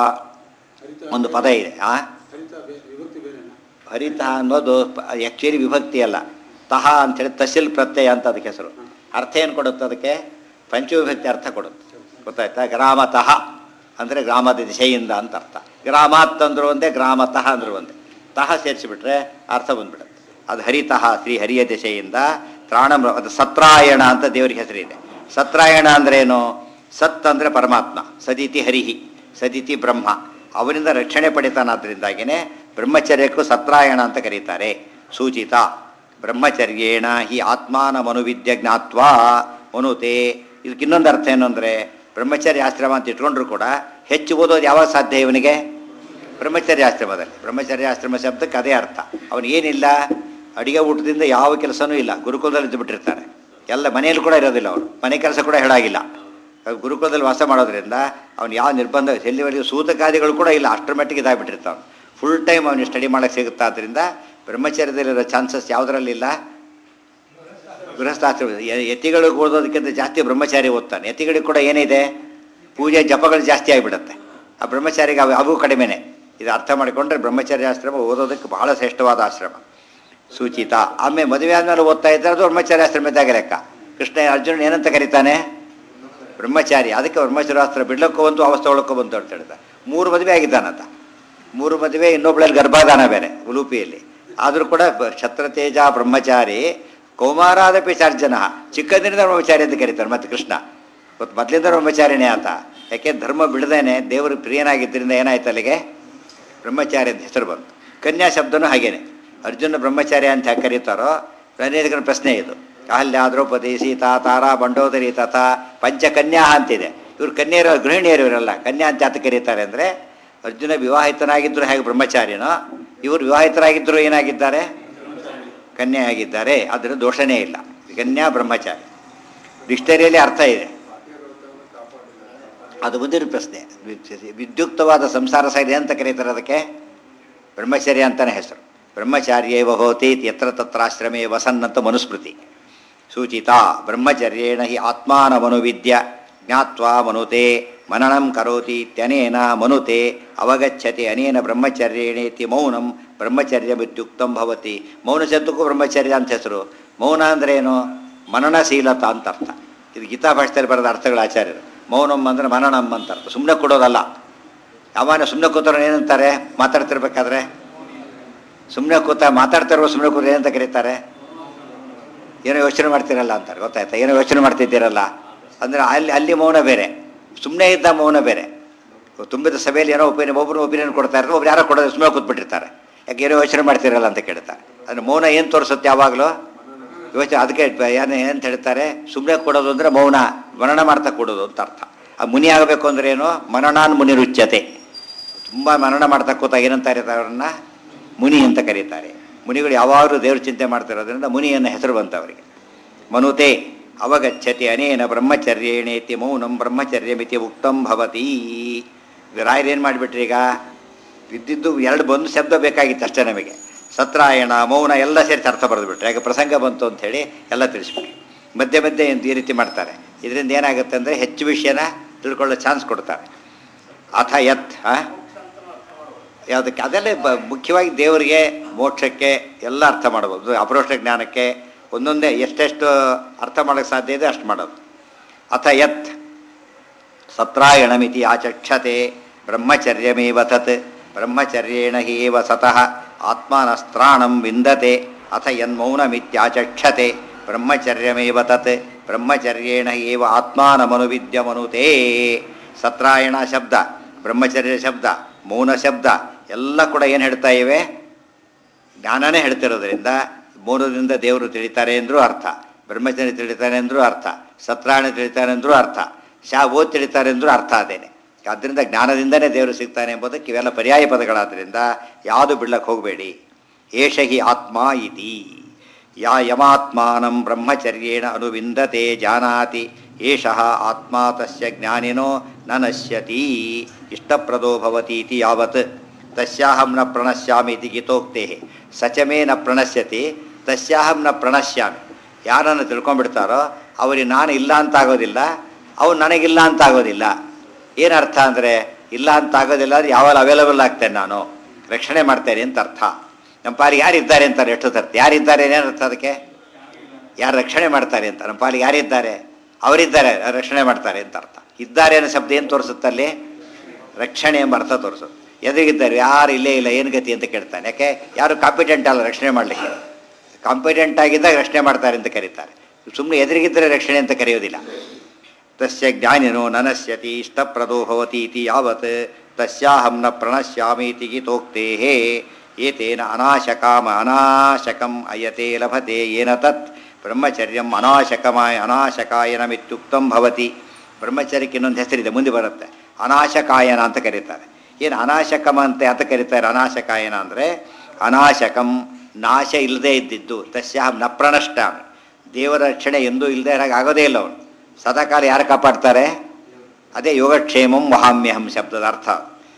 ಒಂದು ಪದ ಇದೆ ಆ ಹರಿತ ಅನ್ನೋದು ಆ್ಯಕ್ಚುಲಿ ವಿಭಕ್ತಿ ಅಲ್ಲ ತಹ ಅಂಥೇಳಿ ತಹಶೀಲ್ ಪ್ರತ್ಯಯ ಅಂತ ಅದಕ್ಕೆ ಹೆಸರು ಅರ್ಥ ಏನು ಕೊಡುತ್ತೆ ಅದಕ್ಕೆ ಪಂಚವಿಭಕ್ತಿ ಅರ್ಥ ಕೊಡುತ್ತೆ ಗೊತ್ತಾಯ್ತಾ ಗ್ರಾಮತಃ ಅಂದರೆ ಗ್ರಾಮದ ದಿಶೆಯಿಂದ ಅಂತ ಅರ್ಥ ಗ್ರಾಮಾತ್ ಅಂದ್ರು ಒಂದೇ ಗ್ರಾಮತಃ ಅಂದ್ರು ಒಂದೇ ತಹ ಸೇರಿಸಿಬಿಟ್ರೆ ಅರ್ಥ ಬಂದ್ಬಿಡುತ್ತೆ ಅದು ಹರಿತಃ ಶ್ರೀ ಹರಿಯ ದಿಶೆಯಿಂದ ತ್ರಾಣ ಅದು ಸತ್ರಾಯಣ ಅಂತ ದೇವರಿಗೆ ಹೆಸರಿದೆ ಸತ್ರಾಯಣ ಅಂದ್ರೇನು ಸತ್ ಅಂದರೆ ಪರಮಾತ್ಮ ಸದಿತಿ ಹರಿಹಿ ಸದಿತಿ ಬ್ರಹ್ಮ ಅವನಿಂದ ರಕ್ಷಣೆ ಪಡಿತಾನಾದ್ರಿಂದಾಗಿಯೇ ಬ್ರಹ್ಮಚರ್ಯಕ್ಕೂ ಸತ್ರಾಯಣ ಅಂತ ಕರೀತಾರೆ ಸೂಚಿತ ಬ್ರಹ್ಮಚರ್ಯೇಣ ಹಿ ಆತ್ಮಾನ ಮನುವಿದ್ಯ ಜ್ಞಾತ್ವಾ ಮನುತೆ ಇದಕ್ಕೆ ಇನ್ನೊಂದು ಅರ್ಥ ಏನು ಅಂದರೆ ಬ್ರಹ್ಮಚರ್ಯ ಆಶ್ರಮ ಅಂತ ಇಟ್ಕೊಂಡ್ರು ಕೂಡ ಹೆಚ್ಚು ಓದೋದು ಯಾವಾಗ ಸಾಧ್ಯ ಇವನಿಗೆ ಬ್ರಹ್ಮಚರ್ಯ ಆಶ್ರಮದಲ್ಲಿ ಬ್ರಹ್ಮಚರ್ಯ ಆಶ್ರಮ ಶಬ್ದಕ್ಕೆ ಅದೇ ಅರ್ಥ ಅವನು ಏನಿಲ್ಲ ಅಡಿಗೆ ಊಟದಿಂದ ಯಾವ ಕೆಲಸನೂ ಇಲ್ಲ ಗುರುಕುಲದಲ್ಲಿ ಇದ್ದು ಬಿಟ್ಟಿರ್ತಾರೆ ಎಲ್ಲ ಮನೆಯಲ್ಲಿ ಕೂಡ ಇರೋದಿಲ್ಲ ಅವರು ಮನೆ ಕೆಲಸ ಕೂಡ ಹೇಳಾಗಿಲ್ಲ ಅವ್ರು ಗುರುಕುಲದಲ್ಲಿ ವಾಸ ಮಾಡೋದ್ರಿಂದ ಅವ್ನು ಯಾವ ನಿರ್ಬಂಧ ಎಲ್ಲಿವರೆಗೂ ಸೂತಕಾದಿಗಳು ಕೂಡ ಇಲ್ಲ ಅಷ್ಟರ ಮಟ್ಟಿಗೆ ಇದಾಗ್ಬಿಟ್ಟಿರ್ತಾವೆ ಫುಲ್ ಟೈಮ್ ಅವನು ಸ್ಟಡಿ ಮಾಡೋಕ್ಕೆ ಸಿಗುತ್ತಾ ಆದ್ದರಿಂದ ಬ್ರಹ್ಮಚರ್ಯದಲ್ಲಿರೋ ಚಾನ್ಸಸ್ ಯಾವುದರಲ್ಲಿಲ್ಲ ಗೃಹಸ್ಥಾಶ್ರಮ ಯತಿಗಳು ಓದೋದಕ್ಕಿಂತ ಜಾಸ್ತಿ ಬ್ರಹ್ಮಚಾರಿ ಓದ್ತಾನೆ ಯತಿಗಳಿಗೆ ಕೂಡ ಏನಿದೆ ಪೂಜೆ ಜಪಗಳು ಜಾಸ್ತಿ ಆಗಿಬಿಡುತ್ತೆ ಆ ಬ್ರಹ್ಮಚಾರಿಗೆ ಅವು ಅವು ಕಡಿಮೆನೆ ಇದು ಅರ್ಥ ಮಾಡಿಕೊಂಡ್ರೆ ಬ್ರಹ್ಮಚರ್ಯ ಆಶ್ರಮ ಓದೋದಕ್ಕೆ ಬಹಳ ಶ್ರೇಷ್ಠವಾದ ಆಶ್ರಮ ಸೂಚಿತ ಆಮೇಲೆ ಮದುವೆ ಆದ್ಮೇಲೆ ಓದ್ತಾ ಇದ್ದಾರೆ ಅದು ಬ್ರಹ್ಮಚಾರ್ಯ ಆಶ್ರಮದಾಗ ಲೆಕ್ಕ ಕೃಷ್ಣ ಅರ್ಜುನ ಏನಂತ ಕರೀತಾನೆ ಬ್ರಹ್ಮಚಾರಿ ಅದಕ್ಕೆ ಬ್ರಹ್ಮಚರ್ಯಾಸ್ತ್ರ ಬಿಡ್ಲಕ್ಕೂ ಬಂತು ಅವಸ್ಥೆ ಒಳಕ್ಕೂ ಬಂತು ಅಂತ ಹೇಳ್ತಾರೆ ಮೂರು ಮದುವೆ ಆಗಿದ್ದಾನಂತ ಮೂರು ಮದುವೆ ಇನ್ನೊಬ್ಬಳಲ್ಲಿ ಗರ್ಭಾಧಾನ ಬೇರೆ ಉಲೂಪಿಯಲ್ಲಿ ಆದರೂ ಕೂಡ ಬ- ಕ್ಷತ್ರತೇಜ ಬ್ರಹ್ಮಚಾರಿ ಕೌಮಾರಾದಪಿ ಚಾರ್ಜನ ಚಿಕ್ಕಂದಿನಿಂದ ಬ್ರಹ್ಮಚಾರಿ ಅಂತ ಕರೀತಾರೆ ಮತ್ತೆ ಕೃಷ್ಣ ಇವತ್ತು ಮೊದಲಿಂದ ಬ್ರಹ್ಮಚಾರಿಣಿ ಆತ ಯಾಕೆ ಧರ್ಮ ಬಿಡದೇನೆ ದೇವರು ಪ್ರಿಯನಾಗಿದ್ದರಿಂದ ಏನಾಯ್ತು ಅಲ್ಲಿಗೆ ಬ್ರಹ್ಮಚಾರಿ ಅಂತ ಹೆಸರು ಬಂತು ಕನ್ಯಾ ಶಬ್ದನೂ ಹಾಗೇನೆ ಅರ್ಜುನ ಬ್ರಹ್ಮಚಾರಿ ಅಂತ ಯಾಕೆ ಕರೀತಾರೋ ಅನೇಕ ಪ್ರಶ್ನೆ ಇದು ಅಹಲ್ಯ ದ್ರೌಪದಿ ಸೀತಾ ತಾರಾ ಬಂಡೋದರಿ ತಥಾ ಪಂಚಕನ್ಯಾ ಅಂತಿದೆ ಇವ್ರು ಕನ್ಯೆಯರು ಗೃಹಿಣಿಯರು ಇವರೆಲ್ಲ ಕನ್ಯಾ ಅಂತ ಯಾತ ಕರೀತಾರೆ ಅಂದರೆ ಅರ್ಜುನ ವಿವಾಹಿತನಾಗಿದ್ದರು ಹೇಗೆ ಬ್ರಹ್ಮಚಾರಿನೋ ಇವರು ವಿವಾಹಿತರಾಗಿದ್ದರು ಏನಾಗಿದ್ದಾರೆ ಕನ್ಯೆ ಆಗಿದ್ದಾರೆ ಅದರ ದೋಷನೇ ಇಲ್ಲ ಕನ್ಯಾ ಬ್ರಹ್ಮಚಾರಿ ಡಿಕ್ಷನರಿಯಲ್ಲಿ ಅರ್ಥ ಇದೆ ಅದು ಮುಂದಿನ ಪ್ರಶ್ನೆ ವಿದ್- ವಿದ್ಯುಕ್ತವಾದ ಸಂಸಾರ ಸಾಗಿದೆ ಅಂತ ಕರೀತಾರೆ ಅದಕ್ಕೆ ಬ್ರಹ್ಮಚರ್ಯ ಅಂತಲೇ ಹೆಸರು ಬ್ರಹ್ಮಚಾರ್ಯೇವ ಹೋತಿ ಯತ್ರ ತತ್ರಾಶ್ರಮೇ ವಸನ್ ಅಂತ ಮನುಸ್ಮೃತಿ ಸೂಚಿತ ಬ್ರಹ್ಮಚರ್ಯೇಣ ಹಿ ಆತ್ಮಾನಮನುವಿದ್ಯ ಜ್ಞಾತ್ವಾ ಮನುತೆ ಮನನಂ ಕರೋತಿ ಇತ್ಯನೇನ ಮನುತೆ ಅವಗಚ್ಚತಿ ಅನೇನ ಬ್ರಹ್ಮಚರ್ಯೇಣೇತಿ ಮೌನಂ ಬ್ರಹ್ಮಚರ್ಯಮಿತ್ಯುಕ್ತಂ ಭವತಿ ಮೌನ ಶಬ್ದಕ್ಕೂ ಬ್ರಹ್ಮಚರ್ಯ ಅಂತ ಹೆಸರು ಮೌನ ಅಂದ್ರೆ ಏನು ಮನನಶೀಲತ ಅಂತ ಅರ್ಥ ಇದು ಗೀತಾ ಭಾಷೆಯಲ್ಲಿ ಬರೆದ ಅರ್ಥಗಳ ಆಚಾರ್ಯರು ಮೌನಂ ಅಂದ್ರೆ ಮನನಂ ಅಂತ ಅರ್ಥ ಸುಮ್ಮನೆ ಕೊಡೋದಲ್ಲ ಯಾವಾಗ ಸುಮ್ಮನೆ ಕೂತವ್ರು ಏನಂತಾರೆ ಮಾತಾಡ್ತಿರ್ಬೇಕಾದ್ರೆ ಸುಮ್ಮನೆ ಕೂತ ಮಾತಾಡ್ತಿರೋ ಸುಮ್ಮನೆ ಕೂತ ಏನಂತ ಕರೀತಾರೆ ಏನೋ ಯೋಚನೆ ಮಾಡ್ತಿರಲ್ಲ ಅಂತಾರೆ ಗೊತ್ತಾಯ್ತಾ ಏನೋ ಯೋಚನೆ ಮಾಡ್ತಿದ್ದೀರಲ್ಲ ಅಂದರೆ ಅಲ್ಲಿ ಅಲ್ಲಿ ಮೌನ ಬೇರೆ ಸುಮ್ಮನೆ ಇದ್ದ ಮೌನ ಬೇರೆ ತುಂಬಿದ ಸಭೆಯಲ್ಲಿ ಏನೋ ಒಪಿನಿಯನ್ ಒಬ್ಬರು ಒಪಿನಿಯನ್ ಕೊಡ್ತಾ ಇರ್ತಾರೆ ಒಬ್ರು ಯಾರೋ ಕೊಡೋದು ಸುಮ್ಮನೆ ಕೂತ್ಬಿಟ್ಟಿರ್ತಾರೆ ಯಾಕೆ ಏನೋ ಯೋಚನೆ ಮಾಡ್ತಿರಲ್ಲ ಅಂತ ಕೇಳ್ತಾರೆ ಅಂದರೆ ಮೌನ ಏನು ತೋರಿಸುತ್ತೆ ಯಾವಾಗಲೂ ಯೋಚನೆ ಅದಕ್ಕೆ ಏನು ಏನಂತ ಹೇಳ್ತಾರೆ ಸುಮ್ಮನೆ ಕೊಡೋದು ಅಂದರೆ ಮೌನ ಮನನ ಮಾಡ್ತಾ ಕೊಡೋದು ಅಂತ ಅರ್ಥ ಆ ಮುನಿ ಆಗಬೇಕು ಅಂದ್ರೆ ಏನು ಮನನಾನ್ ಮುನಿ ರುಚ್ಯತೆ ತುಂಬ ಮನನ ಮಾಡ್ತಾ ಕೂತಾಗ ಏನಂತಾರೆ ಅವರನ್ನ ಮುನಿ ಅಂತ ಕರೀತಾರೆ ಮುನಿಗಳು ಯಾವಾಗಲೂ ದೇವ್ರ ಚಿಂತೆ ಮಾಡ್ತಿರೋದ್ರಿಂದ ಮುನಿ ಅನ್ನೋ ಹೆಸರು ಬಂತು ಅವರಿಗೆ ಮನುತೆ ಅವಗಚ್ಚತಿ ಅನೇನ ಬ್ರಹ್ಮಚರ್ಯೇಣೇತಿ ಮೌನಂ ಬ್ರಹ್ಮಚರ್ಯಮಿತಿ ಉಕ್ತಂ ಭವತಿ ರಾಯರು ಏನು ಮಾಡಿಬಿಟ್ರಿ ಈಗ ಇದ್ದಿದ್ದು ಎರಡು ಬಂದು ಶಬ್ದ ಬೇಕಾಗಿತ್ತು ಅಷ್ಟೇ ನಮಗೆ ಸತ್ರಾಯಣ ಮೌನ ಎಲ್ಲ ಸೇರಿಸಿ ಅರ್ಥ ಬರೆದುಬಿಟ್ರೆ ಯಾಕೆ ಪ್ರಸಂಗ ಬಂತು ಅಂಥೇಳಿ ಎಲ್ಲ ತಿಳಿಸ್ಬಿಟ್ರು ಮಧ್ಯೆ ಮಧ್ಯೆ ಈ ರೀತಿ ಮಾಡ್ತಾರೆ ಇದರಿಂದ ಏನಾಗುತ್ತೆ ಅಂದರೆ ಹೆಚ್ಚು ವಿಷಯನ ತಿಳ್ಕೊಳ್ಳೋ ಚಾನ್ಸ್ ಕೊಡ್ತಾರೆ ಅಥ ಯತ್ ಆ? ಯಾವುದಕ್ಕೆ ಅದೆಲ್ಲ ಬ ಮುಖ್ಯವಾಗಿ ದೇವರಿಗೆ ಮೋಕ್ಷಕ್ಕೆ ಎಲ್ಲ ಅರ್ಥ ಮಾಡ್ಬೋದು ಅಪರೋಕ್ಷ ಜ್ಞಾನಕ್ಕೆ ಒಂದೊಂದೇ ಎಷ್ಟೆಷ್ಟು ಅರ್ಥ ಮಾಡೋಕ್ಕೆ ಸಾಧ್ಯ ಇದೆ ಅಷ್ಟು ಮಾಡೋದು ಅಥ ಯತ್ ಸತ್ರಾಯಣಮಿತಿ ಆಚಕ್ಷತೆ ಬ್ರಹ್ಮಚರ್ಯಮೇವ ತತ್ ಬ್ರಹ್ಮಚರ್ಯೇಣ ಹಿ ಏವ ಸತಃ ಆತ್ಮಾನಸ್ತ್ರಾಣಂ ವಿಂದತೆ ಅಥ ಯನ್ಮೌನಮಿತ್ಯಾಚಕ್ಷತೆ ಬ್ರಹ್ಮಚರ್ಯಮೇವ ತತ್ ಬ್ರಹ್ಮಚರ್ಯೇಣ ಹಿ ಏವ ಆತ್ಮಾನಮನುವಿದ್ಯಮನುತೇ ಸತ್ರಾಯಣ ಶಬ್ದ ಬ್ರಹ್ಮಚರ್ಯ ಶಬ್ದ ಮೌನ ಶಬ್ದ ಎಲ್ಲ ಕೂಡ ಏನು ಹೇಳ್ತಾ ಇವೆ ಜ್ಞಾನನೇ ಹೇಳ್ತಿರೋದ್ರಿಂದ ಮೌನದಿಂದ ದೇವರು ತಿಳಿತಾರೆ ಅಂದ್ರೂ ಅರ್ಥ ಬ್ರಹ್ಮಚರ್ಯ ತಿಳಿತಾನೆ ಅಂದ್ರೂ ಅರ್ಥ ಸತ್ರಾಯಣ ತಿಳಿತಾನೆ ಅಂದ್ರೂ ಅರ್ಥ ಶಾ ಓದ್ ತಿಳಿತಾರೆ ಅಂದ್ರೂ ಅರ್ಥ ಅದೇನೆ ಆದ್ದರಿಂದ ಜ್ಞಾನದಿಂದನೇ ದೇವರು ಸಿಗ್ತಾನೆ ಎಂಬುದಕ್ಕೆ ಇವೆಲ್ಲ ಪರ್ಯಾಯ ಪದಗಳಾದ್ದರಿಂದ ಯಾವುದು ಬಿಡ್ಲಕ್ಕೆ ಹೋಗಬೇಡಿ ಏಷ ಹಿ ಆತ್ಮ ಇತಿ ಯಾ ಯಮಾತ್ಮಾನಂ ಬ್ರಹ್ಮಚರ್ಯೇಣ ಅನುವಿಂದತೆ ಜಾನಾತಿ ಏಷಃ ಆತ್ಮ ತಸ್ಯ ಜ್ಞಾನಿನೋ ನ ನಶ್ಯತಿ ಇಷ್ಟಪ್ರದೋ ಭವತೀತಿ ಯಾವತ್ ತಸ್ಯಾಹಂ ನ ಪ್ರಣಶ್ಯಾಮಿ ಇತಿ ಗೀತೋಕ್ತೆ ಸಚಮೇ ನ ಪ್ರಣಶ್ಯತಿ ತಸ್ಯಾಹಂ ನ ಪ್ರಣಶ್ಯಾಮಿ ಯಾರನ್ನು ತಿಳ್ಕೊಂಡ್ಬಿಡ್ತಾರೋ ಅವರಿಗೆ ನಾನು ಇಲ್ಲ ಅಂತ ಆಗೋದಿಲ್ಲ ಅವ್ನು ನನಗಿಲ್ಲ ಅಂತ ಆಗೋದಿಲ್ಲ ಏನರ್ಥ ಅಂದರೆ ಇಲ್ಲ ಅಂತ ಆಗೋದಿಲ್ಲ ಅಂದ್ರೆ ಯಾವಾಗ ಅವೈಲಬಲ್ ಆಗ್ತೇನೆ ನಾನು ರಕ್ಷಣೆ ಮಾಡ್ತೇನೆ ಅಂತ ಅರ್ಥ ನಮ್ಮ ಪಾಲಿಗೆ ಯಾರಿದ್ದಾರೆ ಅಂತಾರೆ ಎಷ್ಟು ತರ್ಥ ಯಾರಿದ್ದಾರೆ ಏನರ್ಥ ಅದಕ್ಕೆ ಯಾರು ರಕ್ಷಣೆ ಮಾಡ್ತಾರೆ ಅಂತ ನಮ್ಮ ಪಾಲಿಗೆ ಯಾರಿದ್ದಾರೆ ಅವರಿದ್ದಾರೆ ಅವ್ರು ರಕ್ಷಣೆ ಮಾಡ್ತಾರೆ ಅಂತ ಅರ್ಥ ಇದ್ದಾರೆ ಅನ್ನೋ ಶಬ್ದ ಏನು ತೋರಿಸುತ್ತಲ್ಲಿ ರಕ್ಷಣೆ ಎಂಬ ಅರ್ಥ ತೋರಿಸುತ್ತೆ ಎದುರಿಗಿದ್ದಾರೆ ಯಾರು ಇಲ್ಲೇ ಇಲ್ಲ ಏನು ಗತಿ ಅಂತ ಕೇಳ್ತಾನೆ ಯಾಕೆ ಯಾರು ಕಾಂಪಿಟೆಂಟ್ ಅಲ್ಲ ರಕ್ಷಣೆ ಮಾಡಲಿಕ್ಕೆ ಕಾಂಪಿಟೆಂಟ್ ಆಗಿದ್ದಾಗ ರಕ್ಷಣೆ ಮಾಡ್ತಾರೆ ಅಂತ ಕರೀತಾರೆ ಸುಮ್ಮನೆ ಎದುರಿಗಿದ್ದರೆ ರಕ್ಷಣೆ ಅಂತ ಕರೆಯೋದಿಲ್ಲ ತಸ್ಯ ಜ್ಞಾನಿನೋ ನನಶ್ಯತಿ ಇಷ್ಟಪ್ರದೋ ಭವತಿ ಇತಿ ಯಾವತ್ ತಸ್ಯಾಹಂ ನ ಪ್ರಣಶ್ಯಾಮೀತಿ ಗೀತೋಕ್ತೇ ಏತೇನ ಅನಾಶಕಾಮ ಅನಾಶಕಂ ಅಯತೆ ಲಭತೆ ಏನ ತತ್ ಬ್ರಹ್ಮಚರ್ಯಂ ಅನಾಶಕಮಾಯ ಅನಾಶಕಾಯನಮಿತ್ಯುಕ್ತಂ ಭವತಿ ಬ್ರಹ್ಮಚರ್ಯಕ್ಕೆ ಇನ್ನೊಂದು ಹೆಸರಿದೆ ಮುಂದೆ ಬರುತ್ತೆ ಅನಾಶಕಾಯನ ಅಂತ ಕರೀತಾರೆ ಏನು ಅನಾಶಕಮ ಅಂತ ಅಂತ ಕರೀತಾರೆ ಅನಾಶಕಾಯನ ಅಂದರೆ ಅನಾಶಕಂ ನಾಶ ಇಲ್ಲದೆ ಇದ್ದಿದ್ದು ತಸ್ಯಾಹಂ ನ ಪ್ರಣಷ್ಟಾಮಿ ದೇವರ ರಕ್ಷಣೆ ಎಂದೂ ಇಲ್ಲದೆ ಇರಾಗ ಆಗೋದೇ ಇಲ್ಲ ಅವನು ಸದಾಕಾಲ ಯಾರು ಕಾಪಾಡ್ತಾರೆ ಅದೇ ಯೋಗಕ್ಷೇಮಂ ವಹಾಮ್ಯಹಂ ಶಬ್ದದ ಅರ್ಥ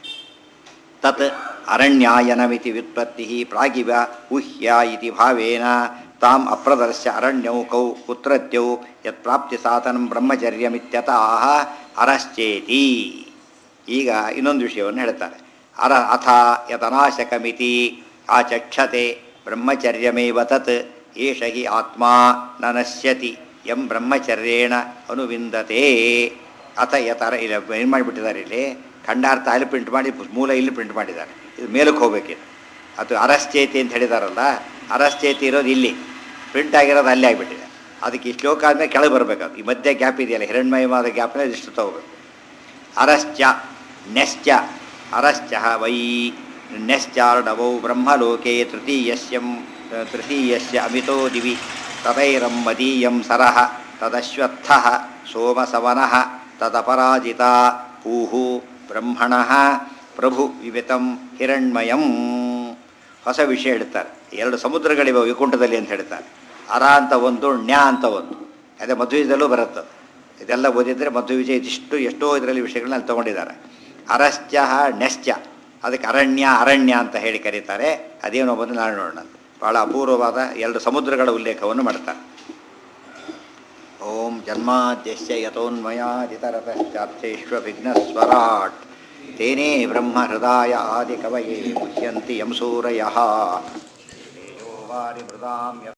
ತತ್ ಅರಣ್ಯಾಯನಮಿತಿ ವ್ಯುತ್ಪತ್ತಿ ಪ್ರಾಗಿವ ಉಹ್ಯ ಇತಿ ಭಾವೇನ ತಾಂ ಅಪ್ರದರ್ಶ್ಯ ಅರಣ್ಯೌಕೌ ಕುತ್ರತ್ಯೌ ಯತ್ ಪ್ರಾಪ್ತಿ ಸಾಧನಂ ಬ್ರಹ್ಮಚರ್ಯಮಿತ್ಯತಃ ಅರಶ್ಚೇತಿ ಈಗ ಇನ್ನೊಂದು ವಿಷಯವನ್ನು ಹೇಳ್ತಾರೆ ಅರ ಅಥ ಯದನಾಶಕಮಿತಿ ಆಚಕ್ಷತೆ ಬ್ರಹ್ಮಚರ್ಯಮೇವ ತತ್ ಏಷ ಹಿ ಆತ್ಮ ನ ನಶ್ಯತಿ ಎಂ ಬ್ರಹ್ಮಚರ್ಯೇಣ ಅನುವಿಂದತೆ ಅಥ ಯತರ ಇಲ್ಲ ಏನು ಮಾಡಿಬಿಟ್ಟಿದ್ದಾರೆ ಇಲ್ಲಿ ಖಂಡಾರ್ಥ ಅಲ್ಲಿ ಪ್ರಿಂಟ್ ಮಾಡಿ ಮೂಲ ಇಲ್ಲಿ ಪ್ರಿಂಟ್ ಮಾಡಿದ್ದಾರೆ ಇದು ಮೇಲಕ್ಕೆ ಹೋಗ್ಬೇಕಿದು ಅದು ಅರಶ್ಚೇತಿ ಅಂತ ಹೇಳಿದಾರಲ್ಲ ಅರಶ್ಚೇತಿ ಇರೋದು ಇಲ್ಲಿ ಪ್ರಿಂಟ್ ಆಗಿರೋದು ಅಲ್ಲಿ ಆಗಿಬಿಟ್ಟಿದೆ ಅದಕ್ಕೆ ಈ ಶ್ಲೋಕ ಆದಮೇಲೆ ಕೆಳಗೆ ಬರಬೇಕು ಈ ಮಧ್ಯೆ ಗ್ಯಾಪ್ ಇದೆಯಲ್ಲ ಹಿರಣ್ಮಯವಾದ ಗ್ಯಾಪ್ನಲ್ಲಿ ಇಷ್ಟು ತಗೋಬೇಕು ಅರಶ್ಚ ನೆಶ್ಚ ಅರಶ್ಚ ವೈ ನೆಶ್ಚಾರ್ಣವೌ ಬ್ರಹ್ಮಲೋಕೆ ತೃತೀಯಸ್ಯಂ ತೃತೀಯಸ್ಯ ಅಮಿತೋ ದಿವಿ ತದೈರಂ ಮದೀಯಂ ಸರಃ ತದಶ್ವತ್ಥಃ ಸೋಮಸವನಃ ತದಪರಾಜಿತ ಪೂಹು ಬ್ರಹ್ಮಣಃ ಪ್ರಭು ವಿವಿತಂ ಹಿರಣ್ಮಯಂ ಹೊಸ ವಿಷಯ ಹೇಳ್ತಾರೆ ಎರಡು ಸಮುದ್ರಗಳಿವೆ ವೈಕುಂಠದಲ್ಲಿ ಅಂತ ಹೇಳ್ತಾರೆ ಅರ ಅಂತ ಒಂದು ಣ್ಯ ಅಂತ ಒಂದು ಅದೇ ಮಧ್ವಿಜದಲ್ಲೂ ಬರುತ್ತೆ ಇದೆಲ್ಲ ಓದಿದರೆ ಮಧ್ವಿಜಯ ಇದಿಷ್ಟು ಎಷ್ಟೋ ಇದರಲ್ಲಿ ವಿಷಯಗಳನ್ನ ಅಲ್ಲಿ ತೊಗೊಂಡಿದ್ದಾರೆ ಅರಶ್ಚ ನೆಶ್ಚ ಅದಕ್ಕೆ ಅರಣ್ಯ ಅರಣ್ಯ ಅಂತ ಹೇಳಿ ಕರೀತಾರೆ ಅದೇನೋ ಬಂದು ನಾನು ನೋಡೋಣ ಭಾಳ ಅಪೂರ್ವವಾದ ಎರಡು ಸಮುದ್ರಗಳ ಉಲ್ಲೇಖವನ್ನು ಮಾಡ್ತಾರೆ ಓಂ ಜನ್ಮಾದ್ಯಸ್ಯ ಯಥೋನ್ಮಯಾದಿತರತಶ್ಚಾರ್ಥೇಶ್ವ ವಿಘ್ನಸ್ವರಾಟ್ ತೇನೇ ಬ್ರಹ್ಮ ಹೃದಯ ಆದಿ ಕವಯೇ ಮುಹ್ಯಂತಿ ಯಂ ಸೂರಯಃ ತೇಜೋವಾರಿ ಮೃದಾಂ